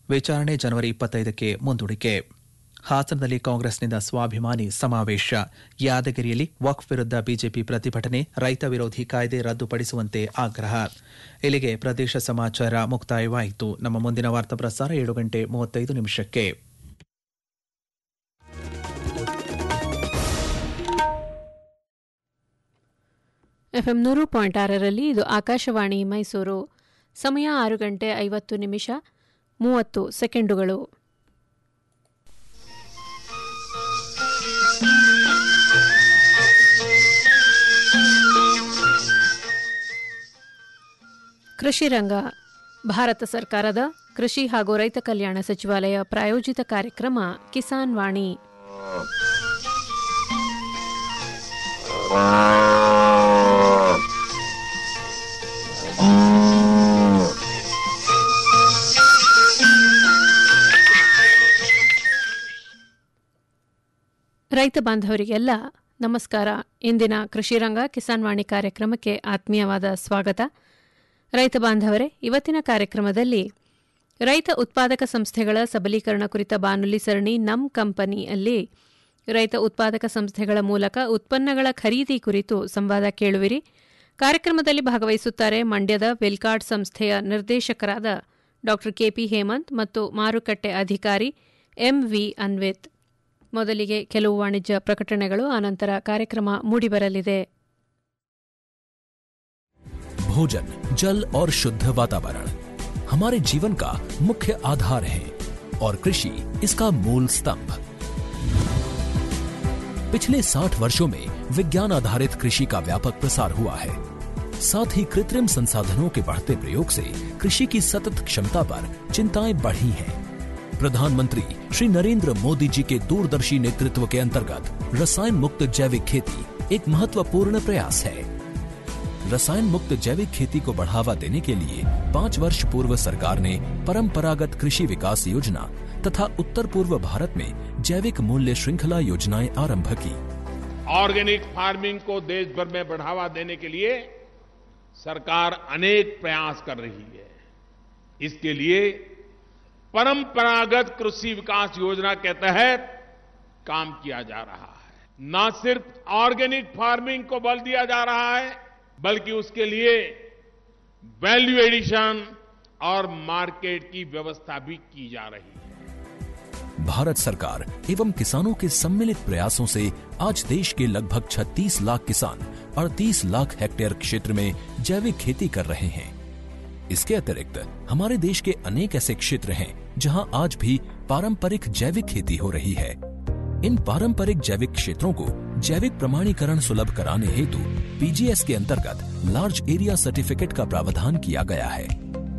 ವಿಚಾರಣೆ ಜನವರಿ ಇಪ್ಪತ್ತೈದಕ್ಕೆ ಮುಂದೂಡಿಕೆ ಹಾಸನದಲ್ಲಿ ಕಾಂಗ್ರೆಸ್ನಿಂದ ಸ್ವಾಭಿಮಾನಿ ಸಮಾವೇಶ ಯಾದಗಿರಿಯಲ್ಲಿ ವಕ್ಫ್ ವಿರುದ್ಧ ಬಿಜೆಪಿ ಪ್ರತಿಭಟನೆ ರೈತ ವಿರೋಧಿ ಕಾಯ್ದೆ ರದ್ದುಪಡಿಸುವಂತೆ ಆಗ್ರಹ ಇಲ್ಲಿಗೆ ಪ್ರದೇಶ ಸಮಾಚಾರ ಮುಕ್ತಾಯವಾಯಿತು ನಮ್ಮ ಮುಂದಿನ ವಾರ್ತಾ ಪ್ರಸಾರ ಏಳು ಗಂಟೆ ಮೂವತ್ತೈದು ನಿಮಿಷಕ್ಕೆ ಎಫ್ಎಂ ನೂರು ಪಾಯಿಂಟ್ ಆರರಲ್ಲಿ ಇದು ಆಕಾಶವಾಣಿ ಮೈಸೂರು ಸಮಯ ಆರು ಗಂಟೆ ಐವತ್ತು ನಿಮಿಷ ಮೂವತ್ತು ಸೆಕೆಂಡುಗಳು ಕೃಷಿ ರಂಗ ಭಾರತ ಸರ್ಕಾರದ ಕೃಷಿ ಹಾಗೂ ರೈತ ಕಲ್ಯಾಣ ಸಚಿವಾಲಯ ಪ್ರಾಯೋಜಿತ ಕಾರ್ಯಕ್ರಮ ಕಿಸಾನ್ ವಾಣಿ ರೈತ ಬಾಂಧವರಿಗೆಲ್ಲ ನಮಸ್ಕಾರ ಇಂದಿನ ಕೃಷಿ ರಂಗ ಕಿಸಾನ್ ವಾಣಿ ಕಾರ್ಯಕ್ರಮಕ್ಕೆ ಆತ್ಮೀಯವಾದ ಸ್ವಾಗತ ರೈತ ಬಾಂಧವರೇ ಇವತ್ತಿನ ಕಾರ್ಯಕ್ರಮದಲ್ಲಿ ರೈತ ಉತ್ಪಾದಕ ಸಂಸ್ಥೆಗಳ ಸಬಲೀಕರಣ ಕುರಿತ ಬಾನುಲಿ ಸರಣಿ ನಮ್ ಕಂಪನಿಯಲ್ಲಿ ರೈತ ಉತ್ಪಾದಕ ಸಂಸ್ಥೆಗಳ ಮೂಲಕ ಉತ್ಪನ್ನಗಳ ಖರೀದಿ ಕುರಿತು ಸಂವಾದ ಕೇಳುವಿರಿ ಕಾರ್ಯಕ್ರಮದಲ್ಲಿ ಭಾಗವಹಿಸುತ್ತಾರೆ ಮಂಡ್ಯದ ವೆಲ್ಕಾರ್ಡ್ ಸಂಸ್ಥೆಯ ನಿರ್ದೇಶಕರಾದ ಡಾ ಕೆಪಿ ಹೇಮಂತ್ ಮತ್ತು ಮಾರುಕಟ್ಟೆ ಅಧಿಕಾರಿ ಎಂವಿ ಅನ್ವೇತ್ ಮೊದಲಿಗೆ ಕೆಲವು ವಾಣಿಜ್ಯ ಪ್ರಕಟಣೆಗಳು ಆನಂತರ ಕಾರ್ಯಕ್ರಮ ಮೂಡಿಬರಲಿದೆ भोजन जल और शुद्ध वातावरण हमारे जीवन का मुख्य आधार है और कृषि इसका मूल स्तंभ पिछले 60 वर्षों में विज्ञान आधारित कृषि का व्यापक प्रसार हुआ है साथ ही कृत्रिम संसाधनों के बढ़ते प्रयोग से कृषि की सतत क्षमता पर चिंताएं बढ़ी हैं प्रधानमंत्री श्री नरेंद्र मोदी जी के दूरदर्शी नेतृत्व के अंतर्गत रसायन मुक्त जैविक खेती एक महत्वपूर्ण प्रयास है रसायन मुक्त जैविक खेती को बढ़ावा देने के लिए पाँच वर्ष पूर्व सरकार ने परंपरागत कृषि विकास योजना तथा उत्तर पूर्व भारत में जैविक मूल्य श्रृंखला योजनाएं आरंभ की ऑर्गेनिक फार्मिंग को देश भर में बढ़ावा देने के लिए सरकार अनेक प्रयास कर रही है इसके लिए परंपरागत कृषि विकास योजना के तहत काम किया जा रहा है न सिर्फ ऑर्गेनिक फार्मिंग को बल दिया जा रहा है बल्कि उसके लिए वैल्यू एडिशन और मार्केट की व्यवस्था भी की जा रही है भारत सरकार एवं किसानों के सम्मिलित प्रयासों से आज देश के लगभग 36 लाख किसान 38 लाख हेक्टेयर क्षेत्र में जैविक खेती कर रहे हैं इसके अतिरिक्त हमारे देश के अनेक ऐसे क्षेत्र हैं जहां आज भी पारंपरिक जैविक खेती हो रही है इन पारंपरिक जैविक क्षेत्रों को जैविक प्रमाणीकरण सुलभ कराने हेतु पीजीएस के अंतर्गत लार्ज एरिया सर्टिफिकेट का प्रावधान किया गया है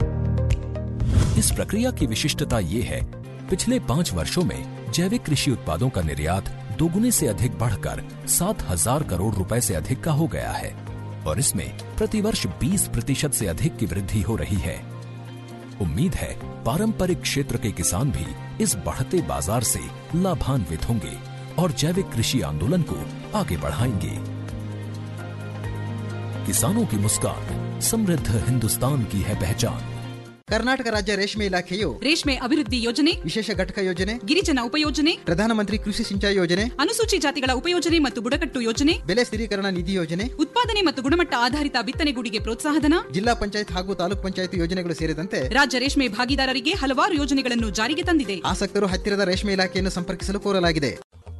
इस प्रक्रिया की विशिष्टता ये है पिछले पाँच वर्षों में जैविक कृषि उत्पादों का निर्यात दोगुने से अधिक बढ़कर सात हजार करोड़ रुपए से अधिक का हो गया है और इसमें प्रतिवर्ष 20 प्रतिशत से अधिक की वृद्धि हो रही है उम्मीद है पारंपरिक क्षेत्र के किसान भी इस बढ़ते बाजार से लाभान्वित होंगे और जैविक कृषि आंदोलन को आगे बढ़ाएंगे किसानों की मुस्कान समृद्ध हिंदुस्तान की है पहचान ಕರ್ನಾಟಕ ರಾಜ್ಯ ರೇಷ್ಮೆ ಇಲಾಖೆಯು ರೇಷ್ಮೆ ಅಭಿವೃದ್ಧಿ ಯೋಜನೆ ವಿಶೇಷ ಘಟಕ ಯೋಜನೆ ಗಿರಿಜನ ಉಪಯೋಜನೆ ಪ್ರಧಾನಮಂತ್ರಿ ಕೃಷಿ ಸಿಂಚಾಯಿ ಯೋಜನೆ ಅನುಸೂಚಿ ಜಾತಿಗಳ ಉಪಯೋಜನೆ ಮತ್ತು ಬುಡಕಟ್ಟು ಯೋಜನೆ ಬೆಲೆ ಸ್ಥಿರೀಕರಣ ನಿಧಿ ಯೋಜನೆ ಉತ್ಪಾದನೆ ಮತ್ತು ಗುಣಮಟ್ಟ ಆಧಾರಿತ ಬಿತ್ತನೆಗೂಡಿಗೆ ಪ್ರೋತ್ಸಾಹಧನ ಜಿಲ್ಲಾ ಪಂಚಾಯತ್ ಹಾಗೂ ತಾಲೂಕ್ ಪಂಚಾಯತ್ ಯೋಜನೆಗಳು ಸೇರಿದಂತೆ ರಾಜ್ಯ ರೇಷ್ಮೆ ಭಾಗಿದಾರರಿಗೆ ಹಲವಾರು ಯೋಜನೆಗಳನ್ನು ಜಾರಿಗೆ ತಂದಿದೆ ಆಸಕ್ತರು ಹತ್ತಿರದ ರೇಷ್ಮೆ ಇಲಾಖೆಯನ್ನು ಸಂಪರ್ಕಿಸಲು ಕೋರಲಾಗಿದೆ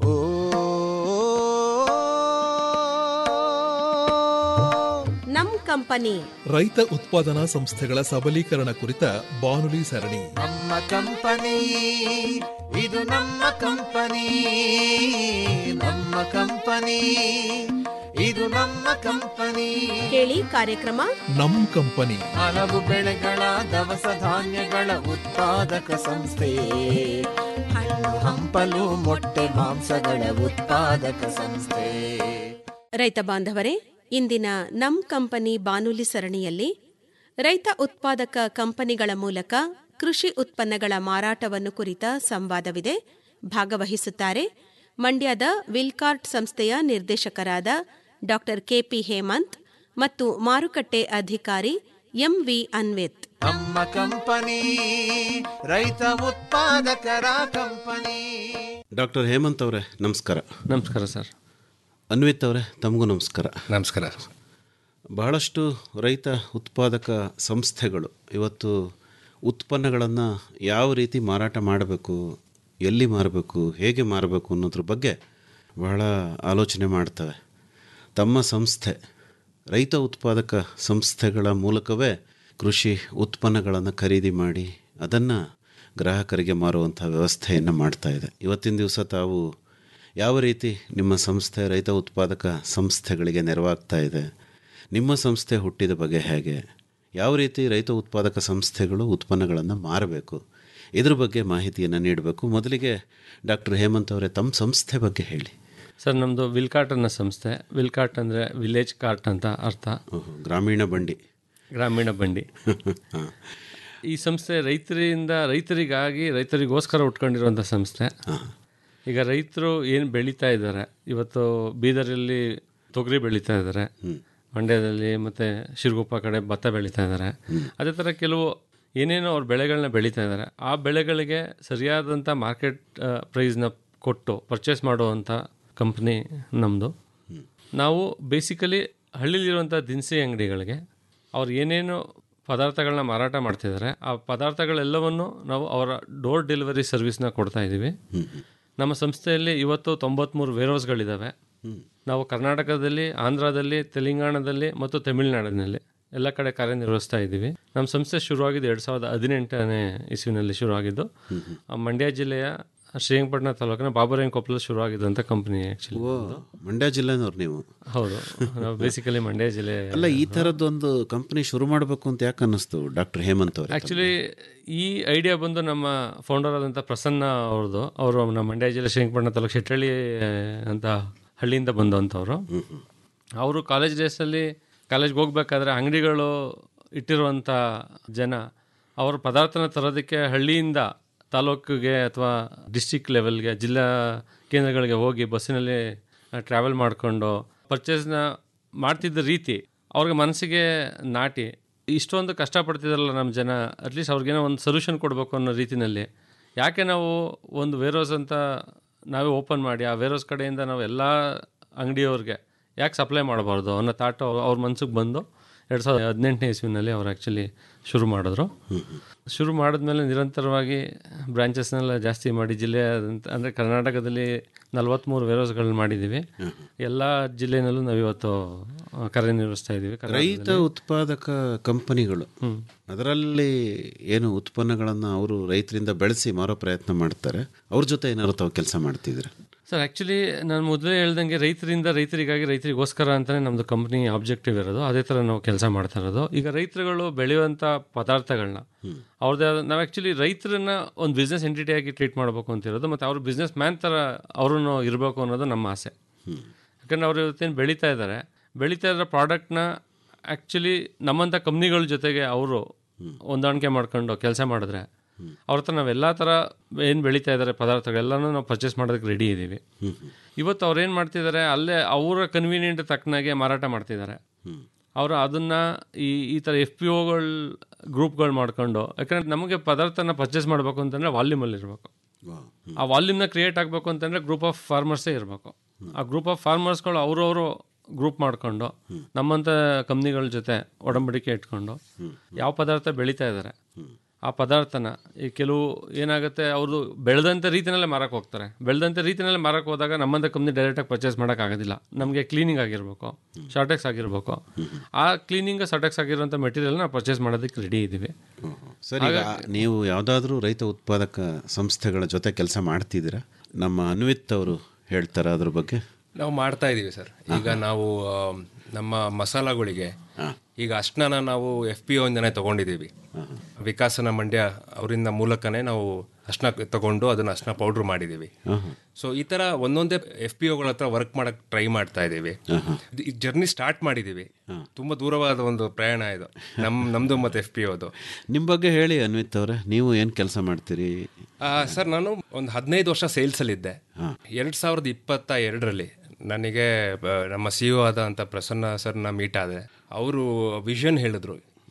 ನಮ್ ಕಂಪನಿ ರೈತ ಉತ್ಪಾದನಾ ಸಂಸ್ಥೆಗಳ ಸಬಲೀಕರಣ ಕುರಿತ ಬಾನುಲಿ ಸರಣಿ ನಮ್ಮ ಕಂಪನಿ ಇದು ನಮ್ಮ ಕಂಪನಿ ನಮ್ಮ ಕಂಪನಿ ಇದು ನಮ್ಮ ಕಂಪನಿ ಕೇಳಿ ಕಾರ್ಯಕ್ರಮ ನಮ್ ಕಂಪನಿ ಹಲವು ಬೆಳೆಗಳ ದವಸ ಧಾನ್ಯಗಳ ಉತ್ಪಾದಕ ಸಂಸ್ಥೆ ಹಣ್ಣು ಹಂಪಲು ಮೊಟ್ಟೆ ಮಾಂಸಗಳ ಉತ್ಪಾದಕ ಸಂಸ್ಥೆ ರೈತ ಬಾಂಧವರೇ ಇಂದಿನ ನಮ್ ಕಂಪನಿ ಬಾನುಲಿ ಸರಣಿಯಲ್ಲಿ ರೈತ ಉತ್ಪಾದಕ ಕಂಪನಿಗಳ ಮೂಲಕ ಕೃಷಿ ಉತ್ಪನ್ನಗಳ ಮಾರಾಟವನ್ನು ಕುರಿತ ಸಂವಾದವಿದೆ ಭಾಗವಹಿಸುತ್ತಾರೆ ಮಂಡ್ಯದ ವಿಲ್ಕಾರ್ಟ್ ಸಂಸ್ಥೆಯ ನಿರ್ದೇಶಕರಾದ ಡಾ ಕೆಪಿ ಹೇಮಂತ್ ಮತ್ತು ಮಾರುಕಟ್ಟೆ ಅಧಿಕಾರಿ ಎಂವಿ ಅನ್ವಿತ್ ನಮ್ಮ ಕಂಪನಿ ರೈತ ಉತ್ಪಾದಕರ ಕಂಪನಿ ಡಾಕ್ಟರ್ ಹೇಮಂತ್ ಅವರೇ ನಮಸ್ಕಾರ ನಮಸ್ಕಾರ ಸರ್ ಅನ್ವಿತ್ ಅವರೇ ತಮಗೂ ನಮಸ್ಕಾರ ನಮಸ್ಕಾರ ಬಹಳಷ್ಟು ರೈತ ಉತ್ಪಾದಕ ಸಂಸ್ಥೆಗಳು ಇವತ್ತು ಉತ್ಪನ್ನಗಳನ್ನು ಯಾವ ರೀತಿ ಮಾರಾಟ ಮಾಡಬೇಕು ಎಲ್ಲಿ ಮಾರಬೇಕು ಹೇಗೆ ಮಾರಬೇಕು ಅನ್ನೋದ್ರ ಬಗ್ಗೆ ಬಹಳ ಆಲೋಚನೆ ಮಾಡ್ತವೆ ತಮ್ಮ ಸಂಸ್ಥೆ ರೈತ ಉತ್ಪಾದಕ ಸಂಸ್ಥೆಗಳ ಮೂಲಕವೇ ಕೃಷಿ ಉತ್ಪನ್ನಗಳನ್ನು ಖರೀದಿ ಮಾಡಿ ಅದನ್ನು ಗ್ರಾಹಕರಿಗೆ ಮಾರುವಂಥ ವ್ಯವಸ್ಥೆಯನ್ನು ಮಾಡ್ತಾ ಇದೆ ಇವತ್ತಿನ ದಿವಸ ತಾವು ಯಾವ ರೀತಿ ನಿಮ್ಮ ಸಂಸ್ಥೆ ರೈತ ಉತ್ಪಾದಕ ಸಂಸ್ಥೆಗಳಿಗೆ ನೆರವಾಗ್ತಾ ಇದೆ ನಿಮ್ಮ ಸಂಸ್ಥೆ ಹುಟ್ಟಿದ ಬಗ್ಗೆ ಹೇಗೆ ಯಾವ ರೀತಿ ರೈತ ಉತ್ಪಾದಕ ಸಂಸ್ಥೆಗಳು ಉತ್ಪನ್ನಗಳನ್ನು ಮಾರಬೇಕು ಇದ್ರ ಬಗ್ಗೆ ಮಾಹಿತಿಯನ್ನು ನೀಡಬೇಕು ಮೊದಲಿಗೆ ಡಾಕ್ಟರ್ ಹೇಮಂತ್ ಅವರೇ ತಮ್ಮ ಸಂಸ್ಥೆ ಬಗ್ಗೆ ಹೇಳಿ ಸರ್ ನಮ್ಮದು ವಿಲ್ಕಾಟ್ ಅನ್ನೋ ಸಂಸ್ಥೆ ವಿಲ್ಕಾಟ್ ಅಂದರೆ ವಿಲೇಜ್ ಕಾರ್ಟ್ ಅಂತ ಅರ್ಥ ಗ್ರಾಮೀಣ ಬಂಡಿ ಗ್ರಾಮೀಣ ಬಂಡಿ ಈ ಸಂಸ್ಥೆ ರೈತರಿಂದ ರೈತರಿಗಾಗಿ ರೈತರಿಗೋಸ್ಕರ ಉಟ್ಕೊಂಡಿರುವಂಥ ಸಂಸ್ಥೆ ಈಗ ರೈತರು ಏನು ಬೆಳೀತಾ ಇದ್ದಾರೆ ಇವತ್ತು ಬೀದರಲ್ಲಿ ತೊಗರಿ ಬೆಳೀತಾ ಇದ್ದಾರೆ ಮಂಡ್ಯದಲ್ಲಿ ಮತ್ತು ಶಿರಗುಪ್ಪ ಕಡೆ ಭತ್ತ ಬೆಳೀತಾ ಇದ್ದಾರೆ ಅದೇ ಥರ ಕೆಲವು ಏನೇನೋ ಅವ್ರ ಬೆಳೆಗಳನ್ನ ಬೆಳೀತಾ ಇದ್ದಾರೆ ಆ ಬೆಳೆಗಳಿಗೆ ಸರಿಯಾದಂಥ ಮಾರ್ಕೆಟ್ ಪ್ರೈಸ್ನ ಕೊಟ್ಟು ಪರ್ಚೇಸ್ ಮಾಡುವಂಥ ಕಂಪ್ನಿ ನಮ್ಮದು ನಾವು ಬೇಸಿಕಲಿ ಹಳ್ಳಿಲಿರುವಂಥ ದಿನಸಿ ಅಂಗಡಿಗಳಿಗೆ ಅವ್ರು ಏನೇನು ಪದಾರ್ಥಗಳನ್ನ ಮಾರಾಟ ಮಾಡ್ತಿದ್ದಾರೆ ಆ ಪದಾರ್ಥಗಳೆಲ್ಲವನ್ನು ನಾವು ಅವರ ಡೋರ್ ಡೆಲಿವರಿ ಸರ್ವಿಸ್ನ ಕೊಡ್ತಾ ಇದ್ದೀವಿ ನಮ್ಮ ಸಂಸ್ಥೆಯಲ್ಲಿ ಇವತ್ತು ತೊಂಬತ್ತ್ಮೂರು ವೇರ್ಹೌಸ್ಗಳಿದ್ದಾವೆ ನಾವು ಕರ್ನಾಟಕದಲ್ಲಿ ಆಂಧ್ರದಲ್ಲಿ ತೆಲಂಗಾಣದಲ್ಲಿ ಮತ್ತು ತಮಿಳುನಾಡಿನಲ್ಲಿ ಎಲ್ಲ ಕಡೆ ಕಾರ್ಯನಿರ್ವಹಿಸ್ತಾ ಇದ್ದೀವಿ ನಮ್ಮ ಸಂಸ್ಥೆ ಶುರುವಾಗಿದ್ದು ಎರಡು ಸಾವಿರದ ಹದಿನೆಂಟನೇ ಇಸ್ವಿನಲ್ಲಿ ಶುರುವಾಗಿದ್ದು ಆ ಮಂಡ್ಯ ಜಿಲ್ಲೆಯ ಶ್ರೀರಂಗಪಟ್ಟಣ ತಾಲೂಕಿನ ಬಾಬುರಾಯನ್ ಕೊಪ್ಪಲ ಶುರುವಾಗಿದ್ದಂಥ ಕಂಪ್ನಿ ಆ್ಯಕ್ಚುಲಿ ಮಂಡ್ಯ ಜಿಲ್ಲೆನವ್ರು ನೀವು ಹೌದು ನಾವು ಬೇಸಿಕಲಿ ಮಂಡ್ಯ ಜಿಲ್ಲೆ ಅಲ್ಲ ಈ ಥರದ್ದೊಂದು ಕಂಪನಿ ಶುರು ಮಾಡಬೇಕು ಅಂತ ಯಾಕೆ ಅನ್ನಿಸ್ತು ಡಾಕ್ಟರ್ ಹೇಮಂತ್ ಅವರೇ ಆ್ಯಕ್ಚುಲಿ ಈ ಐಡಿಯಾ ಬಂದು ನಮ್ಮ ಫೌಂಡರ್ ಆದಂಥ ಪ್ರಸನ್ನ ಅವ್ರದ್ದು ಅವರು ನಮ್ಮ ಮಂಡ್ಯ ಜಿಲ್ಲೆ ಶ್ರೀರಂಗಪಟ್ಟಣ ತಾಲೂಕು ಶೆಟ್ಟಳ್ಳಿ ಅಂತ ಹಳ್ಳಿಯಿಂದ ಬಂದಂಥವ್ರು ಅವರು ಕಾಲೇಜ್ ಡೇಸಲ್ಲಿ ಕಾಲೇಜ್ಗೆ ಹೋಗ್ಬೇಕಾದ್ರೆ ಅಂಗಡಿಗಳು ಇಟ್ಟಿರುವಂಥ ಜನ ಅವ್ರ ಪದಾರ್ಥನ ತರೋದಕ್ಕೆ ಹಳ್ಳಿಯಿಂದ ತಾಲೂಕಿಗೆ ಅಥವಾ ಡಿಸ್ಟಿಕ್ ಲೆವೆಲ್ಗೆ ಜಿಲ್ಲಾ ಕೇಂದ್ರಗಳಿಗೆ ಹೋಗಿ ಬಸ್ಸಿನಲ್ಲಿ ಟ್ರಾವೆಲ್ ಮಾಡಿಕೊಂಡು ಪರ್ಚೇಸ್ನ ಮಾಡ್ತಿದ್ದ ರೀತಿ ಅವ್ರಿಗೆ ಮನಸ್ಸಿಗೆ ನಾಟಿ ಇಷ್ಟೊಂದು ಕಷ್ಟಪಡ್ತಿದ್ದಾರಲ್ಲ ನಮ್ಮ ಜನ ಅಟ್ಲೀಸ್ಟ್ ಅವ್ರಿಗೇನೋ ಒಂದು ಸೊಲ್ಯೂಷನ್ ಕೊಡಬೇಕು ಅನ್ನೋ ರೀತಿಯಲ್ಲಿ ಯಾಕೆ ನಾವು ಒಂದು ವೇರೋಸ್ ಅಂತ ನಾವೇ ಓಪನ್ ಮಾಡಿ ಆ ವೇರೋಸ್ ಕಡೆಯಿಂದ ನಾವು ಎಲ್ಲ ಅಂಗಡಿಯವ್ರಿಗೆ ಯಾಕೆ ಸಪ್ಲೈ ಮಾಡಬಾರ್ದು ಅನ್ನೋ ಥಾಟ್ ಅವ್ರ ಮನ್ಸಿಗೆ ಬಂದು ಎರಡು ಸಾವಿರದ ಹದಿನೆಂಟನೇ ಇಸ್ವಿನಲ್ಲಿ ಅವ್ರು ಆ್ಯಕ್ಚುಲಿ ಶುರು ಮಾಡಿದ್ರು ಶುರು ಮಾಡಿದ್ಮೇಲೆ ನಿರಂತರವಾಗಿ ಬ್ರಾಂಚಸ್ನೆಲ್ಲ ಜಾಸ್ತಿ ಮಾಡಿ ಜಿಲ್ಲೆಯ ಅಂದರೆ ಕರ್ನಾಟಕದಲ್ಲಿ ನಲವತ್ತ್ಮೂರು ವೇರೋಸ್ಗಳನ್ನ ಮಾಡಿದ್ದೀವಿ ಎಲ್ಲ ಜಿಲ್ಲೆಯಲ್ಲೂ ನಾವು ಇವತ್ತು ಕಾರ್ಯನಿರ್ವಹಿಸ್ತಾ ಇದ್ದೀವಿ ರೈತ ಉತ್ಪಾದಕ ಕಂಪನಿಗಳು ಅದರಲ್ಲಿ ಏನು ಉತ್ಪನ್ನಗಳನ್ನು ಅವರು ರೈತರಿಂದ ಬೆಳೆಸಿ ಮಾರೋ ಪ್ರಯತ್ನ ಮಾಡ್ತಾರೆ ಅವ್ರ ಜೊತೆ ಏನಾದ್ರು ತಾವು ಕೆಲಸ ಮಾಡ್ತಿದ್ರೆ ಸರ್ ಆ್ಯಕ್ಚುಲಿ ನಾನು ಮೊದಲೇ ಹೇಳ್ದಂಗೆ ರೈತರಿಂದ ರೈತರಿಗಾಗಿ ರೈತರಿಗೋಸ್ಕರ ಅಂತಲೇ ನಮ್ಮದು ಕಂಪ್ನಿ ಆಬ್ಜೆಕ್ಟಿವ್ ಇರೋದು ಅದೇ ಥರ ನಾವು ಕೆಲಸ ಮಾಡ್ತಾ ಇರೋದು ಈಗ ರೈತರುಗಳು ಬೆಳೆಯುವಂಥ ಪದಾರ್ಥಗಳನ್ನ ಅವ್ರದ್ದೇ ಆದ ನಾವು ಆ್ಯಕ್ಚುಲಿ ರೈತರನ್ನ ಒಂದು ಬಿಸ್ನೆಸ್ ಎಂಟಿಟಿಯಾಗಿ ಟ್ರೀಟ್ ಮಾಡಬೇಕು ಅಂತ ಇರೋದು ಮತ್ತು ಅವ್ರ ಬಿಸ್ನೆಸ್ ಮ್ಯಾನ್ ಥರ ಅವರು ಇರಬೇಕು ಅನ್ನೋದು ನಮ್ಮ ಆಸೆ ಯಾಕಂದ್ರೆ ಅವರು ಇವತ್ತೇನು ಬೆಳೀತಾ ಇದ್ದಾರೆ ಬೆಳೀತಾ ಇರೋ ಪ್ರಾಡಕ್ಟ್ನ ಆ್ಯಕ್ಚುಲಿ ನಮ್ಮಂಥ ಕಂಪ್ನಿಗಳ ಜೊತೆಗೆ ಅವರು ಹೊಂದಾಣಿಕೆ ಮಾಡ್ಕೊಂಡು ಕೆಲಸ ಮಾಡಿದ್ರೆ ಅವ್ರ ಹತ್ರ ನಾವೆಲ್ಲ ಥರ ಏನು ಬೆಳೀತಾ ಇದ್ದಾರೆ ಪದಾರ್ಥಗಳೆಲ್ಲನೂ ನಾವು ಪರ್ಚೇಸ್ ಮಾಡೋದಕ್ಕೆ ರೆಡಿ ಇದ್ದೀವಿ ಇವತ್ತು ಅವ್ರು ಏನು ಮಾಡ್ತಿದ್ದಾರೆ ಅಲ್ಲೇ ಅವರ ಕನ್ವೀನಿಯೆಂಟ್ ತಕ್ಕನಾಗೆ ಮಾರಾಟ ಮಾಡ್ತಿದ್ದಾರೆ ಅವರು ಅದನ್ನು ಈ ಈ ಥರ ಎಫ್ ಪಿ ಒಗಳು ಗ್ರೂಪ್ಗಳು ಮಾಡ್ಕೊಂಡು ಯಾಕಂದರೆ ನಮಗೆ ಪದಾರ್ಥನ ಪರ್ಚೇಸ್ ಮಾಡಬೇಕು ಅಂತಂದರೆ ವಾಲ್ಯೂಮಲ್ಲಿ ಇರಬೇಕು ಆ ವಾಲ್ಯೂಮ್ನ ಕ್ರಿಯೇಟ್ ಆಗಬೇಕು ಅಂತಂದರೆ ಗ್ರೂಪ್ ಆಫ್ ಫಾರ್ಮರ್ಸೇ ಇರಬೇಕು ಆ ಗ್ರೂಪ್ ಆಫ್ ಫಾರ್ಮರ್ಸ್ಗಳು ಅವರವರು ಗ್ರೂಪ್ ಮಾಡ್ಕೊಂಡು ನಮ್ಮಂಥ ಕಂಪ್ನಿಗಳ ಜೊತೆ ಒಡಂಬಡಿಕೆ ಇಟ್ಕೊಂಡು ಯಾವ ಪದಾರ್ಥ ಬೆಳೀತಾ ಇದ್ದಾರೆ ಆ ಪದಾರ್ಥನ ಈ ಕೆಲವು ಏನಾಗುತ್ತೆ ಅವರು ಬೆಳೆದಂಥ ರೀತಿನಲ್ಲೇ ಮಾರಕ್ಕೆ ಹೋಗ್ತಾರೆ ಬೆಳೆದಂಥ ರೀತಿನಲ್ಲೇ ಮಾರಕ್ಕೆ ಹೋದಾಗ ನಮ್ಮಂಥ ಕಂಪ್ನಿ ಡೈರೆಕ್ಟಾಗಿ ಪರ್ಚೇಸ್ ಮಾಡೋಕ್ಕಾಗೋದಿಲ್ಲ ನಮಗೆ ಕ್ಲೀನಿಂಗ್ ಆಗಿರಬೇಕು ಶಾರ್ಟೆಕ್ಸ್ ಆಗಿರಬೇಕು ಆ ಕ್ಲೀನಿಂಗ್ ಶಾರ್ಟೆಕ್ಸ್ ಆಗಿರೋಂಥ ಮೆಟೀರಿಯಲ್ನ ಪರ್ಚೇಸ್ ಮಾಡೋದಕ್ಕೆ ರೆಡಿ ಇದ್ದೀವಿ ಸರಿ ಈಗ ನೀವು ಯಾವುದಾದ್ರೂ ರೈತ ಉತ್ಪಾದಕ ಸಂಸ್ಥೆಗಳ ಜೊತೆ ಕೆಲಸ ಮಾಡ್ತಿದ್ದೀರಾ ನಮ್ಮ ಅನ್ವಿತ್ ಅವರು ಹೇಳ್ತಾರ ಅದ್ರ ಬಗ್ಗೆ ನಾವು ಮಾಡ್ತಾ ಇದ್ದೀವಿ ಸರ್ ಈಗ ನಾವು ಆ, ನಮ್ಮ ಮಸಾಲಗಳಿಗೆ ಈಗ ಅಷ್ಟನ್ನ ನಾವು ಎಫ್ ಪಿ ಇಂದನೇ ತಗೊಂಡಿದ್ದೀವಿ ವಿಕಾಸನ ಮಂಡ್ಯ ಅವರಿಂದ ಮೂಲಕನೇ ನಾವು ಅರ್ಶನ ತಗೊಂಡು ಅದನ್ನ ಅರ್ಶನ ಪೌಡ್ರ್ ಮಾಡಿದ್ದೀವಿ ಸೊ ಈ ಥರ ಒಂದೊಂದೇ ಎಫ್ ಪಿ ಒಗಳ ಹತ್ರ ವರ್ಕ್ ಮಾಡಕ್ ಟ್ರೈ ಮಾಡ್ತಾ ಇದ್ದೀವಿ ಈ ಜರ್ನಿ ಸ್ಟಾರ್ಟ್ ಮಾಡಿದ್ದೀವಿ ತುಂಬ ದೂರವಾದ ಒಂದು ಪ್ರಯಾಣ ಇದು ನಮ್ ನಮ್ದು ಮತ್ತು ಎಫ್ ಪಿ ಒದು ನಿಮ್ಮ ಬಗ್ಗೆ ಹೇಳಿ ಅನ್ವಿತ್ ಅವರೇ ನೀವು ಏನು ಕೆಲಸ ಮಾಡ್ತೀರಿ ಸರ್ ನಾನು ಒಂದು ಹದಿನೈದು ವರ್ಷ ಸೇಲ್ಸಲ್ಲಿದ್ದೆ ಎರಡು ಸಾವಿರದ ಇಪ್ಪತ್ತ ಎರಡರಲ್ಲಿ ನನಗೆ ಬ- ನಮ್ಮ ಸಿ ಒ ಆದ ಅಂತ ಪ್ರಸನ್ನ ಸರ್ನ ಮೀಟ್ ಆದೆ ಅವರು ವಿಷನ್ ಹೇಳಿದ್ರು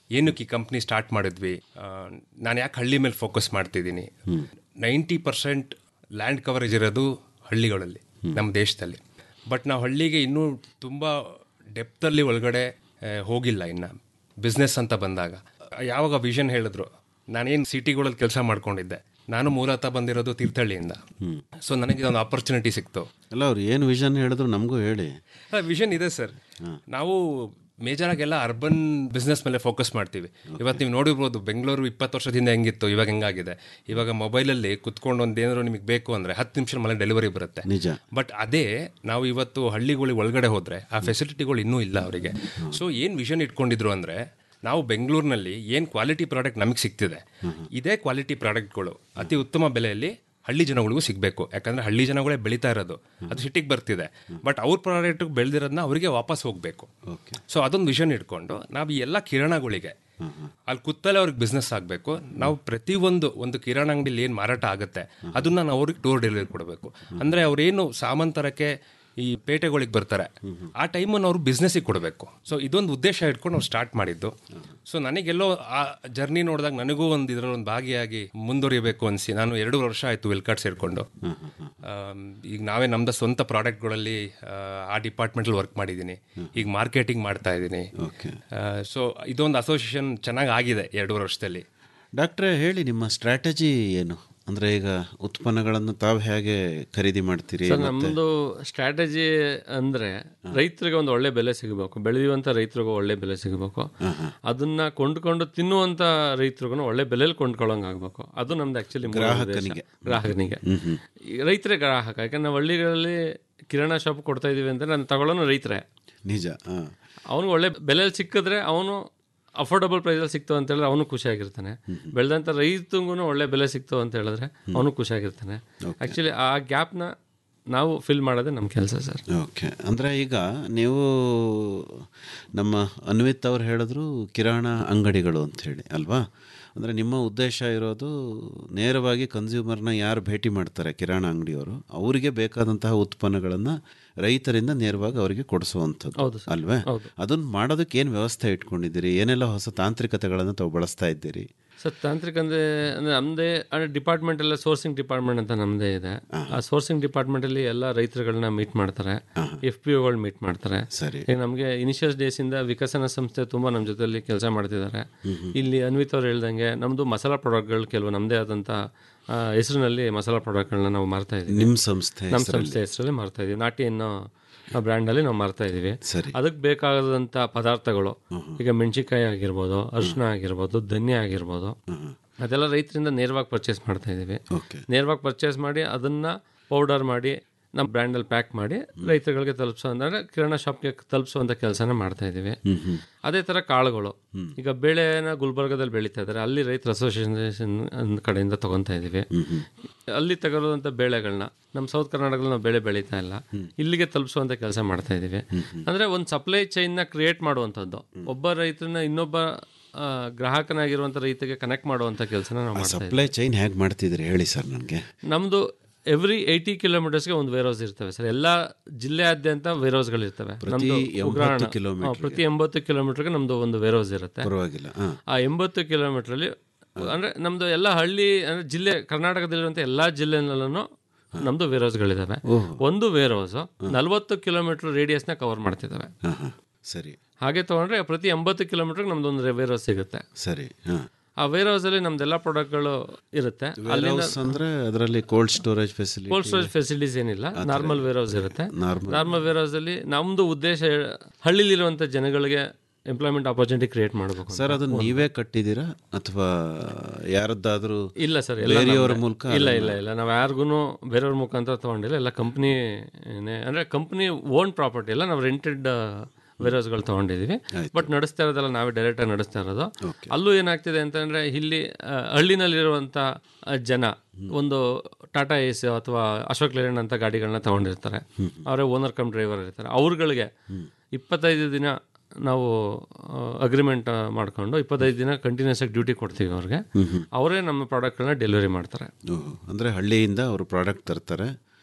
ಏನಕ್ಕೆ ಈ ಕಂಪ್ನಿ ಸ್ಟಾರ್ಟ್ ಮಾಡಿದ್ವಿ ನಾನು ಯಾಕೆ ಹಳ್ಳಿ ಮೇಲೆ ಫೋಕಸ್ ಮಾಡ್ತಿದ್ದೀನಿ ನೈಂಟಿ ಪರ್ಸೆಂಟ್ ಲ್ಯಾಂಡ್ ಕವರೇಜ್ ಇರೋದು ಹಳ್ಳಿಗಳಲ್ಲಿ ನಮ್ಮ ದೇಶದಲ್ಲಿ ಬಟ್ ನಾವು ಹಳ್ಳಿಗೆ ಇನ್ನೂ ತುಂಬ ಡೆಪ್ತಲ್ಲಿ ಒಳಗಡೆ ಆ, ಹೋಗಿಲ್ಲ ಇನ್ನು ಬಿಸ್ನೆಸ್ ಅಂತ ಬಂದಾಗ ಯಾವಾಗ ವಿಷನ್ ಹೇಳಿದ್ರು ನಾನೇನು ಸಿಟಿಗಳಲ್ಲಿ ಕೆಲಸ ಮಾಡ್ಕೊಂಡಿದ್ದೆ ನಾನು ಮೂಲತಃ ಬಂದಿರೋದು ತೀರ್ಥಹಳ್ಳಿಯಿಂದ ಸೊ ನನಗೆ ಒಂದು ಆಪರ್ಚುನಿಟಿ ಸಿಕ್ತು ಅಲ್ಲ ಅವ್ರು ಏನು ವಿಷನ್ ಹೇಳಿದ್ರು ನಮಗೂ ಹೇಳಿ ವಿಷನ್ ಇದೆ ಸರ್ ನಾವು ಮೇಜರಾಗೆಲ್ಲ ಅರ್ಬನ್ ಬಿಸ್ನೆಸ್ ಮೇಲೆ ಫೋಕಸ್ ಮಾಡ್ತೀವಿ ಇವತ್ತು ನೀವು ನೋಡಿರ್ಬೋದು ಬೆಂಗಳೂರು ಇಪ್ಪತ್ತು ವರ್ಷದಿಂದ ಹೆಂಗಿತ್ತು ಇವಾಗ ಹೆಂಗಾಗಿದೆ ಇವಾಗ ಮೊಬೈಲಲ್ಲಿ ಕುತ್ಕೊಂಡು ಒಂದು ಏನಾದ್ರು ನಿಮಗೆ ಬೇಕು ಅಂದರೆ ಹತ್ತು ನಿಮಿಷ ಮೇಲೆ ಡೆಲಿವರಿ ಬರುತ್ತೆ ನಿಜ ಬಟ್ ಅದೇ ನಾವು ಇವತ್ತು ಹಳ್ಳಿಗಳಿಗೆ ಒಳಗಡೆ ಹೋದರೆ ಆ ಫೆಸಿಲಿಟಿಗಳು ಇನ್ನೂ ಇಲ್ಲ ಅವರಿಗೆ ಸೊ ಏನು ವಿಷನ್ ಇಟ್ಕೊಂಡಿದ್ರು ಅಂದರೆ ನಾವು ಬೆಂಗಳೂರಿನಲ್ಲಿ ಏನು ಕ್ವಾಲಿಟಿ ಪ್ರಾಡಕ್ಟ್ ನಮಗೆ ಸಿಗ್ತಿದೆ ಇದೇ ಕ್ವಾಲಿಟಿ ಪ್ರಾಡಕ್ಟ್ಗಳು ಅತಿ ಉತ್ತಮ ಬೆಲೆಯಲ್ಲಿ ಹಳ್ಳಿ ಜನಗಳಿಗೂ ಸಿಗಬೇಕು ಯಾಕಂದರೆ ಹಳ್ಳಿ ಜನಗಳೇ ಬೆಳೀತಾ ಇರೋದು ಅದು ಸಿಟಿಗೆ ಬರ್ತಿದೆ ಬಟ್ ಅವ್ರ ಪ್ರಾಡಕ್ಟ್ ಬೆಳೆದಿರೋದನ್ನ ಅವರಿಗೆ ವಾಪಸ್ ಹೋಗಬೇಕು ಸೊ ಅದೊಂದು ವಿಷನ್ ಇಟ್ಕೊಂಡು ನಾವು ಈ ಎಲ್ಲ ಕಿರಾಣಗಳಿಗೆ ಅಲ್ಲಿ ಕೂತಲ್ಲೇ ಅವ್ರಿಗೆ ಬಿಸ್ನೆಸ್ ಆಗಬೇಕು ನಾವು ಪ್ರತಿಯೊಂದು ಒಂದು ಕಿರಾಣ ಅಂಗಡಿಲಿ ಏನು ಮಾರಾಟ ಆಗುತ್ತೆ ಅದನ್ನ ನಾವು ಅವ್ರಿಗೆ ಡೋರ್ ಡೆಲಿವರಿ ಕೊಡಬೇಕು ಅಂದರೆ ಅವ್ರೇನು ಸಾಮಾಂತರಕ್ಕೆ ಈ ಪೇಟೆಗಳಿಗೆ ಬರ್ತಾರೆ ಆ ಟೈಮನ್ನು ಅವರು ಬಿಸ್ನೆಸ್ಸಿಗೆ ಕೊಡಬೇಕು ಸೊ ಇದೊಂದು ಉದ್ದೇಶ ಇಟ್ಕೊಂಡು ನಾವು ಸ್ಟಾರ್ಟ್ ಮಾಡಿದ್ದು ಸೊ ನನಗೆಲ್ಲೋ ಆ ಜರ್ನಿ ನೋಡಿದಾಗ ನನಗೂ ಒಂದು ಇದರಲ್ಲಿ ಒಂದು ಭಾಗಿಯಾಗಿ ಮುಂದುವರಿಯಬೇಕು ಅನಿಸಿ ನಾನು ಎರಡು ವರ್ಷ ಆಯಿತು ವಿಲ್ಕಾಟ್ ಸೇರಿಕೊಂಡು ಈಗ ನಾವೇ ನಮ್ಮದು ಸ್ವಂತ ಪ್ರಾಡಕ್ಟ್ಗಳಲ್ಲಿ ಆ ಡಿಪಾರ್ಟ್ಮೆಂಟಲ್ಲಿ ವರ್ಕ್ ಮಾಡಿದ್ದೀನಿ ಈಗ ಮಾರ್ಕೆಟಿಂಗ್ ಮಾಡ್ತಾ ಇದ್ದೀನಿ ಸೊ ಇದೊಂದು ಅಸೋಸಿಯೇಷನ್ ಚೆನ್ನಾಗಿ ಆಗಿದೆ ಎರಡು ವರ್ಷದಲ್ಲಿ ಡಾಕ್ಟ್ರೇ ಹೇಳಿ ನಿಮ್ಮ ಸ್ಟ್ರಾಟಜಿ ಏನು ಅಂದರೆ ಈಗ ಉತ್ಪನ್ನಗಳನ್ನು ತಾವು ಹೇಗೆ ಖರೀದಿ ಮಾಡ್ತೀರಿ ಸರ್ ಮತ್ತೆ ನಮ್ಮದು ಸ್ಟ್ರಾಟಜಿ ಅಂದರೆ ರೈತರಿಗೆ ಒಂದು ಒಳ್ಳೆ ಬೆಲೆ ಸಿಗಬೇಕು ಬೆಳೆಯುವಂಥ ರೈತರಿಗೂ ಒಳ್ಳೆ ಬೆಲೆ ಸಿಗಬೇಕು ಅದನ್ನ ಕೊಂಡ್ಕೊಂಡು ತಿನ್ನುವಂಥ ರೈತರಿಗೂ ಒಳ್ಳೆ ಬೆಲೆಯಲ್ಲಿ ಕೊಂಡ್ಕೊಳ್ಳೋಂಗೆ ಆಗಬೇಕು ಅದು ನಮ್ದು ಆ್ಯಕ್ಚುಲಿ ಗ್ರಾಹಕನಿಗೆ. ಗ್ರಾಹಕನಿಗೆ ಹ್ಮ್ ಹ್ಮ್. ಈ ರೈತರೇ ಗ್ರಾಹಕ ಯಾಕಂದ್ರೆ ನಾವು ಹಳ್ಳಿಗಳಲ್ಲಿ ಕಿರಾಣ ಶಾಪ್ ಕೊಡ್ತಾ ಇದೀವಿ ಅಂತ ನಾನು ತಗೊಳ್ಳೋನು ರೈತರೇ ನಿಜ ಹಾಂ ಅವನಿಗೆ ಒಳ್ಳೆ ಬೆಲೆಯಲ್ಲಿ ಸಿಕ್ಕಿದ್ರೆ ಅವನು ಅಫೋರ್ಡಬಲ್ ಪ್ರೈಸಲ್ಲಿ ಸಿಕ್ತು ಅಂತ ಹೇಳಿದ್ರೆ ಅವನು ಖುಷಿಯಾಗಿರ್ತಾನೆ ಬೆಳೆದಂಥ ರೈತಂಗೂ ಒಳ್ಳೆ ಬೆಲೆ ಸಿಕ್ತು ಅಂತ ಹೇಳಿದ್ರೆ ಅವನು ಖುಷಿಯಾಗಿರ್ತಾನೆ ಆ್ಯಕ್ಚುಲಿ ಆ ಗ್ಯಾಪ್ನ ನಾವು ಫಿಲ್ ಮಾಡೋದೇ ನಮ್ಮ ಕೆಲಸ ಸರ್ ಓಕೆ ಅಂದರೆ ಈಗ ನೀವು ನಮ್ಮ ಅನ್ವಿತ್ ಅವ್ರು ಹೇಳಿದ್ರು ಕಿರಾಣ ಅಂಗಡಿಗಳು ಅಂತ ಹೇಳಿ ಅಲ್ವಾ ಅಂದರೆ ನಿಮ್ಮ ಉದ್ದೇಶ ಇರೋದು ನೇರವಾಗಿ ಕನ್ಸ್ಯೂಮರ್ನ ಯಾರು ಭೇಟಿ ಮಾಡ್ತಾರೆ ಕಿರಾಣ ಅಂಗಡಿಯವರು ಅವರಿಗೆ ಬೇಕಾದಂತಹ ಉತ್ಪನ್ನಗಳನ್ನು ರೈತರಿಂದ ನೇರವಾಗಿ ಅವರಿಗೆ ಕೊಡಿಸುವಂಥದ್ದು ಅಲ್ವೇ ಅದನ್ನು ಮಾಡೋದಕ್ಕೆ ಏನು ವ್ಯವಸ್ಥೆ ಇಟ್ಕೊಂಡಿದ್ದೀರಿ ಏನೆಲ್ಲ ಹೊಸ ತಾಂತ್ರಿಕತೆಗಳನ್ನು ತಾವು ಬಳಸ್ತಾ ಇದ್ದೀರಿ ಸರ್ ತಾಂತ್ರಿಕ ಅಂದರೆ ಅಂದರೆ ನಮ್ಮದೇ ಅಂದರೆ ಡಿಪಾರ್ಟ್ಮೆಂಟ್ ಎಲ್ಲ ಸೋರ್ಸಿಂಗ್ ಡಿಪಾರ್ಟ್ಮೆಂಟ್ ಅಂತ ನಮ್ಮದೇ ಇದೆ ಆ ಸೋರ್ಸಿಂಗ್ ಡಿಪಾರ್ಟ್ಮೆಂಟಲ್ಲಿ ಎಲ್ಲ ರೈತರುಗಳನ್ನ ಮೀಟ್ ಮಾಡ್ತಾರೆ ಎಫ್ ಪಿ ಒಗಳು ಮೀಟ್ ಮಾಡ್ತಾರೆ ಸರಿ ಈಗ ನಮಗೆ ಇನಿಷಿಯಲ್ ಡೇಸಿಂದ ವಿಕಸನ ಸಂಸ್ಥೆ ತುಂಬ ನಮ್ಮ ಜೊತೆಲಿ ಕೆಲಸ ಮಾಡ್ತಿದ್ದಾರೆ ಇಲ್ಲಿ ಅನ್ವಿತ್ ಅವ್ರು ಹೇಳ್ದಂಗೆ ನಮ್ಮದು ಮಸಾಲಾ ಪ್ರಾಡಕ್ಟ್ಗಳು ಕೆಲವು ನಮ್ಮದೇ ಆದಂಥ ಆ, ಹೆಸರಿನಲ್ಲಿ ಮಸಾಲಾ ಪ್ರಾಡಕ್ಟ್ಗಳನ್ನ ನಾವು ಮಾರ್ತಾ ಇದ್ದೀವಿ ನಿಮ್ಮ ಸಂಸ್ಥೆ ನಮ್ಮ ಹೆಸರಲ್ಲಿ? ಸಂಸ್ಥೆ ಹೆಸರಲ್ಲಿ ಮಾರ್ತಾ ಇದೀವಿ ನಾಟಿ ಅನ್ನೋ ಬ್ರ್ಯಾಂಡಲ್ಲಿ ನಾವು ಮಾರ್ತಾ ಇದೀವಿ ಸರಿ ಅದಕ್ಕೆ ಬೇಕಾದಂಥ ಪದಾರ್ಥಗಳು ಈಗ ಮೆಣಸಿನ್ಕಾಯಿ ಆಗಿರ್ಬೋದು ಅರಿಶಿನ ಆಗಿರ್ಬೋದು ಧನ್ಯ ಆಗಿರ್ಬೋದು ಅದೆಲ್ಲ ರೈತರಿಂದ ನೇರವಾಗಿ ಪರ್ಚೇಸ್ ಮಾಡ್ತಾ ಇದ್ದೀವಿ ನೇರವಾಗಿ ಪರ್ಚೇಸ್ ಮಾಡಿ ಅದನ್ನ ಪೌಡರ್ ಮಾಡಿ ನಮ್ಮ ಬ್ರ್ಯಾಂಡಲ್ಲಿ ಪ್ಯಾಕ್ ಮಾಡಿ ರೈತರುಗಳಿಗೆ ತಲುಪಿಸೋ ಅಂದರೆ ಕಿರಾಣ ಶಾಪ್ಗೆ ತಲುಪಿಸುವಂಥ ಕೆಲಸನ ಮಾಡ್ತಾ ಇದ್ದೀವಿ ಅದೇ ಥರ ಕಾಳುಗಳು ಈಗ ಬೇಳೆನ ಗುಲ್ಬರ್ಗದಲ್ಲಿ ಬೆಳೀತಾ ಇದ್ದಾರೆ ಅಲ್ಲಿ ರೈತರ ಅಸೋಸಿಯೇಷನ್ ಕಡೆಯಿಂದ ತಗೊಂತಾ ಇದ್ದೀವಿ ಅಲ್ಲಿ ತಗೊಳ್ಳೋದಂಥ ಬೇಳೆಗಳನ್ನ ನಮ್ಮ ಸೌತ್ ಕರ್ನಾಟಕದಲ್ಲಿ ನಾವು ಬೆಳೆ ಬೆಳೀತಾ ಇಲ್ಲ ಇಲ್ಲಿಗೆ ತಲುಪಿಸುವಂಥ ಕೆಲಸ ಮಾಡ್ತಾ ಇದ್ದೀವಿ ಅಂದರೆ ಒಂದು ಸಪ್ಲೈ ಚೈನ್ನ ಕ್ರಿಯೇಟ್ ಮಾಡುವಂಥದ್ದು ಒಬ್ಬ ರೈತರನ್ನ ಇನ್ನೊಬ್ಬ ಆ, ಗ್ರಾಹಕನಾಗಿರುವಂಥ ರೈತಗೆ ಕನೆಕ್ಟ್ ಮಾಡುವಂಥ ಕೆಲಸನ ನಾವು ಮಾಡ್ತಾ ಇದ್ದೀವಿ ಸಪ್ಲೈ ಚೈನ್ ಹೇಗೆ ಮಾಡ್ತಿದ್ದೀರಿ ಹೇಳಿ ಸರ್ ನನಗೆ ನಮ್ಮದು ಎವ್ರಿ ಏಯ್ಟಿ ಕಿಲೋಮೀಟರ್ಸ್ಗೆ ಒಂದು ವೇರ್ ಹೌಸ್ ಇರ್ತವೆ ಸರ್ ಎಲ್ಲ ಜಿಲ್ಲೆಯಾದ್ಯಂತ ವೇರ್ ಹೌಸ್ಗಳು ಇರ್ತವೆ ಪ್ರತಿ ನಮ್ದು ಎಂಬತ್ತು ಉಗ್ರಾಣ ಕಿಲೋಮೀಟರ್ಗೆ. ಹಾ, ಪ್ರತಿ ಎಂಬತ್ತು ಕಿಲೋಮೀಟರ್ಗೆ ನಮ್ದು ಒಂದು ವೇರ್ ಹೌಸ್ ಇರುತ್ತೆ ಪರವಾಗಿಲ್ಲ ಹಾಂ ಆ ಎಂಬತ್ತು ಕಿಲೋಮೀಟರ್ಲಿ ಅಂದ್ರೆ ನಮ್ದು ಎಲ್ಲ ಹಳ್ಳಿ ಅಂದ್ರೆ ಜಿಲ್ಲೆ ಕರ್ನಾಟಕದಲ್ಲಿರುವಂಥ ಎಲ್ಲಾ ಜಿಲ್ಲೆನಲ್ಲೂ ನಮ್ದು ವೇರ್ ಹೌಸ್ಗಳಿದಾವೆ ಒಂದು ವೇರ್ ಹೌಸ್ ನಲವತ್ತು ಕಿಲೋಮೀಟರ್ ರೇಡಿಯಸ್ನ ಕವರ್ ಮಾಡ್ತಿದ್ದಾವೆ ಹಾಂ ಹಾಂ ಸರಿ ಹಾಗೆ ತಗೊಂಡ್ರೆ ಪ್ರತಿ ಎಂಬತ್ತು ಕಿಲೋಮೀಟರ್ಗೆ ನಮ್ದು ಒಂದು ವೇರ್ ಹೌಸ್ ಸಿಗುತ್ತೆ ಸರಿ ಹಾಂ ಆ ವೇರ್ ಹೌಸ್ ಅಲ್ಲಿ ನಮ್ದೆಲ್ಲ ಪ್ರಾಡಕ್ಟ್ಗಳು ಇರುತ್ತೆ ಅಲ್ಲಿಂದ ಅಂದರೆ ಅದರಲ್ಲಿ cold storage facility cold storage facilities ಏನಿಲ್ಲ ನಾರ್ಮಲ್ ವೇರ್ ಹೌಸ್ ಇರುತ್ತೆ Normal. ನಾರ್ಮಲ್ ವೇರ್ ಹೌಸ್ ಅಲ್ಲಿ ನಮ್ದು ಉದ್ದೇಶ ಹಳ್ಳಿಲಿರುವಂತ ಜನಗಳಿಗೆ ಎಂಪ್ಲಾಯ್ಮೆಂಟ್ ಆಪರ್ಚುನಿಟಿ ಕ್ರಿಯೇಟ್ ಮಾಡಬೇಕು ಸರ್ ಅದು ನೀವೇ ಕಟ್ಟಿದ್ದೀರಾ ಅಥವಾ ಯಾರದ್ದಾದ್ರೂ ಇಲ್ಲ ಸರ್ ಎಲ್ಲ ಬೇರೆಯವರ ನಮ್ದೇ. ಮೂಲಕ ಇಲ್ಲ ಅದನ್ನ- ಇಲ್ಲ ಇಲ್ಲ ನಾವು ಯಾರಿಗೂ ಬೇರೆಯವ್ರ ಮುಖಾಂತರ ತಗೊಂಡಿಲ್ಲ ಎಲ್ಲ ಕಂಪ್ನಿ ಅಂದ್ರೆ ಕಂಪ್ನಿ ಓನ್ ಪ್ರಾಪರ್ಟಿ ಎಲ್ಲ ನಾವು ರೆಂಟೆಡ್ ವೇರ್ಹೌಸ್ಗಳು ತಗೊಂಡಿದೀವಿ ಬಟ್ ನಡೆಸ್ತಾ ಇರೋದೆಲ್ಲ ನಾವೇ ಡೈರೆಕ್ಟ್ ಆಗಿ ನಡೆಸ್ತಾ ಇರೋದು ಅಲ್ಲೂ ಏನಾಗ್ತಿದೆ ಅಂತಂದ್ರೆ ಇಲ್ಲಿ ಆ, ಹಳ್ಳಿನಲ್ಲಿರುವಂತ ಆ, ಜನ ಒಂದು ಟಾಟಾ ಎಸ್ ಅಥವಾ ಅಶೋಕ್ ಲೇಲ್ಯಾಂಡ್ ಅಂತ ಗಾಡಿಗಳನ್ನ ತಗೊಂಡಿರ್ತಾರೆ ಅವರೇ ಓನರ್ ಕಮ್ ಡ್ರೈವರ್ ಇರ್ತಾರೆ ಅವ್ರುಗಳಿಗೆ ಇಪ್ಪತ್ತೈದು ದಿನ ನಾವು ಅಗ್ರಿಮೆಂಟ್ ಮಾಡ್ಕೊಂಡು ಇಪ್ಪತ್ತೈದು ದಿನ ಕಂಟಿನ್ಯೂಸ್ ಆಗಿ ಡ್ಯೂಟಿ ಕೊಡ್ತೀವಿ ಅವ್ರಿಗೆ ಅವರೇ ನಮ್ಮ ಪ್ರಾಡಕ್ಟ್ಗಳನ್ನ ಡೆಲಿವರಿ ಮಾಡ್ತಾರೆ ಓಹ್, ಅಂದ್ರೆ ಹಳ್ಳಿಯಿಂದ ಅವರು ಪ್ರಾಡಕ್ಟ್ ತರ್ತಾರೆ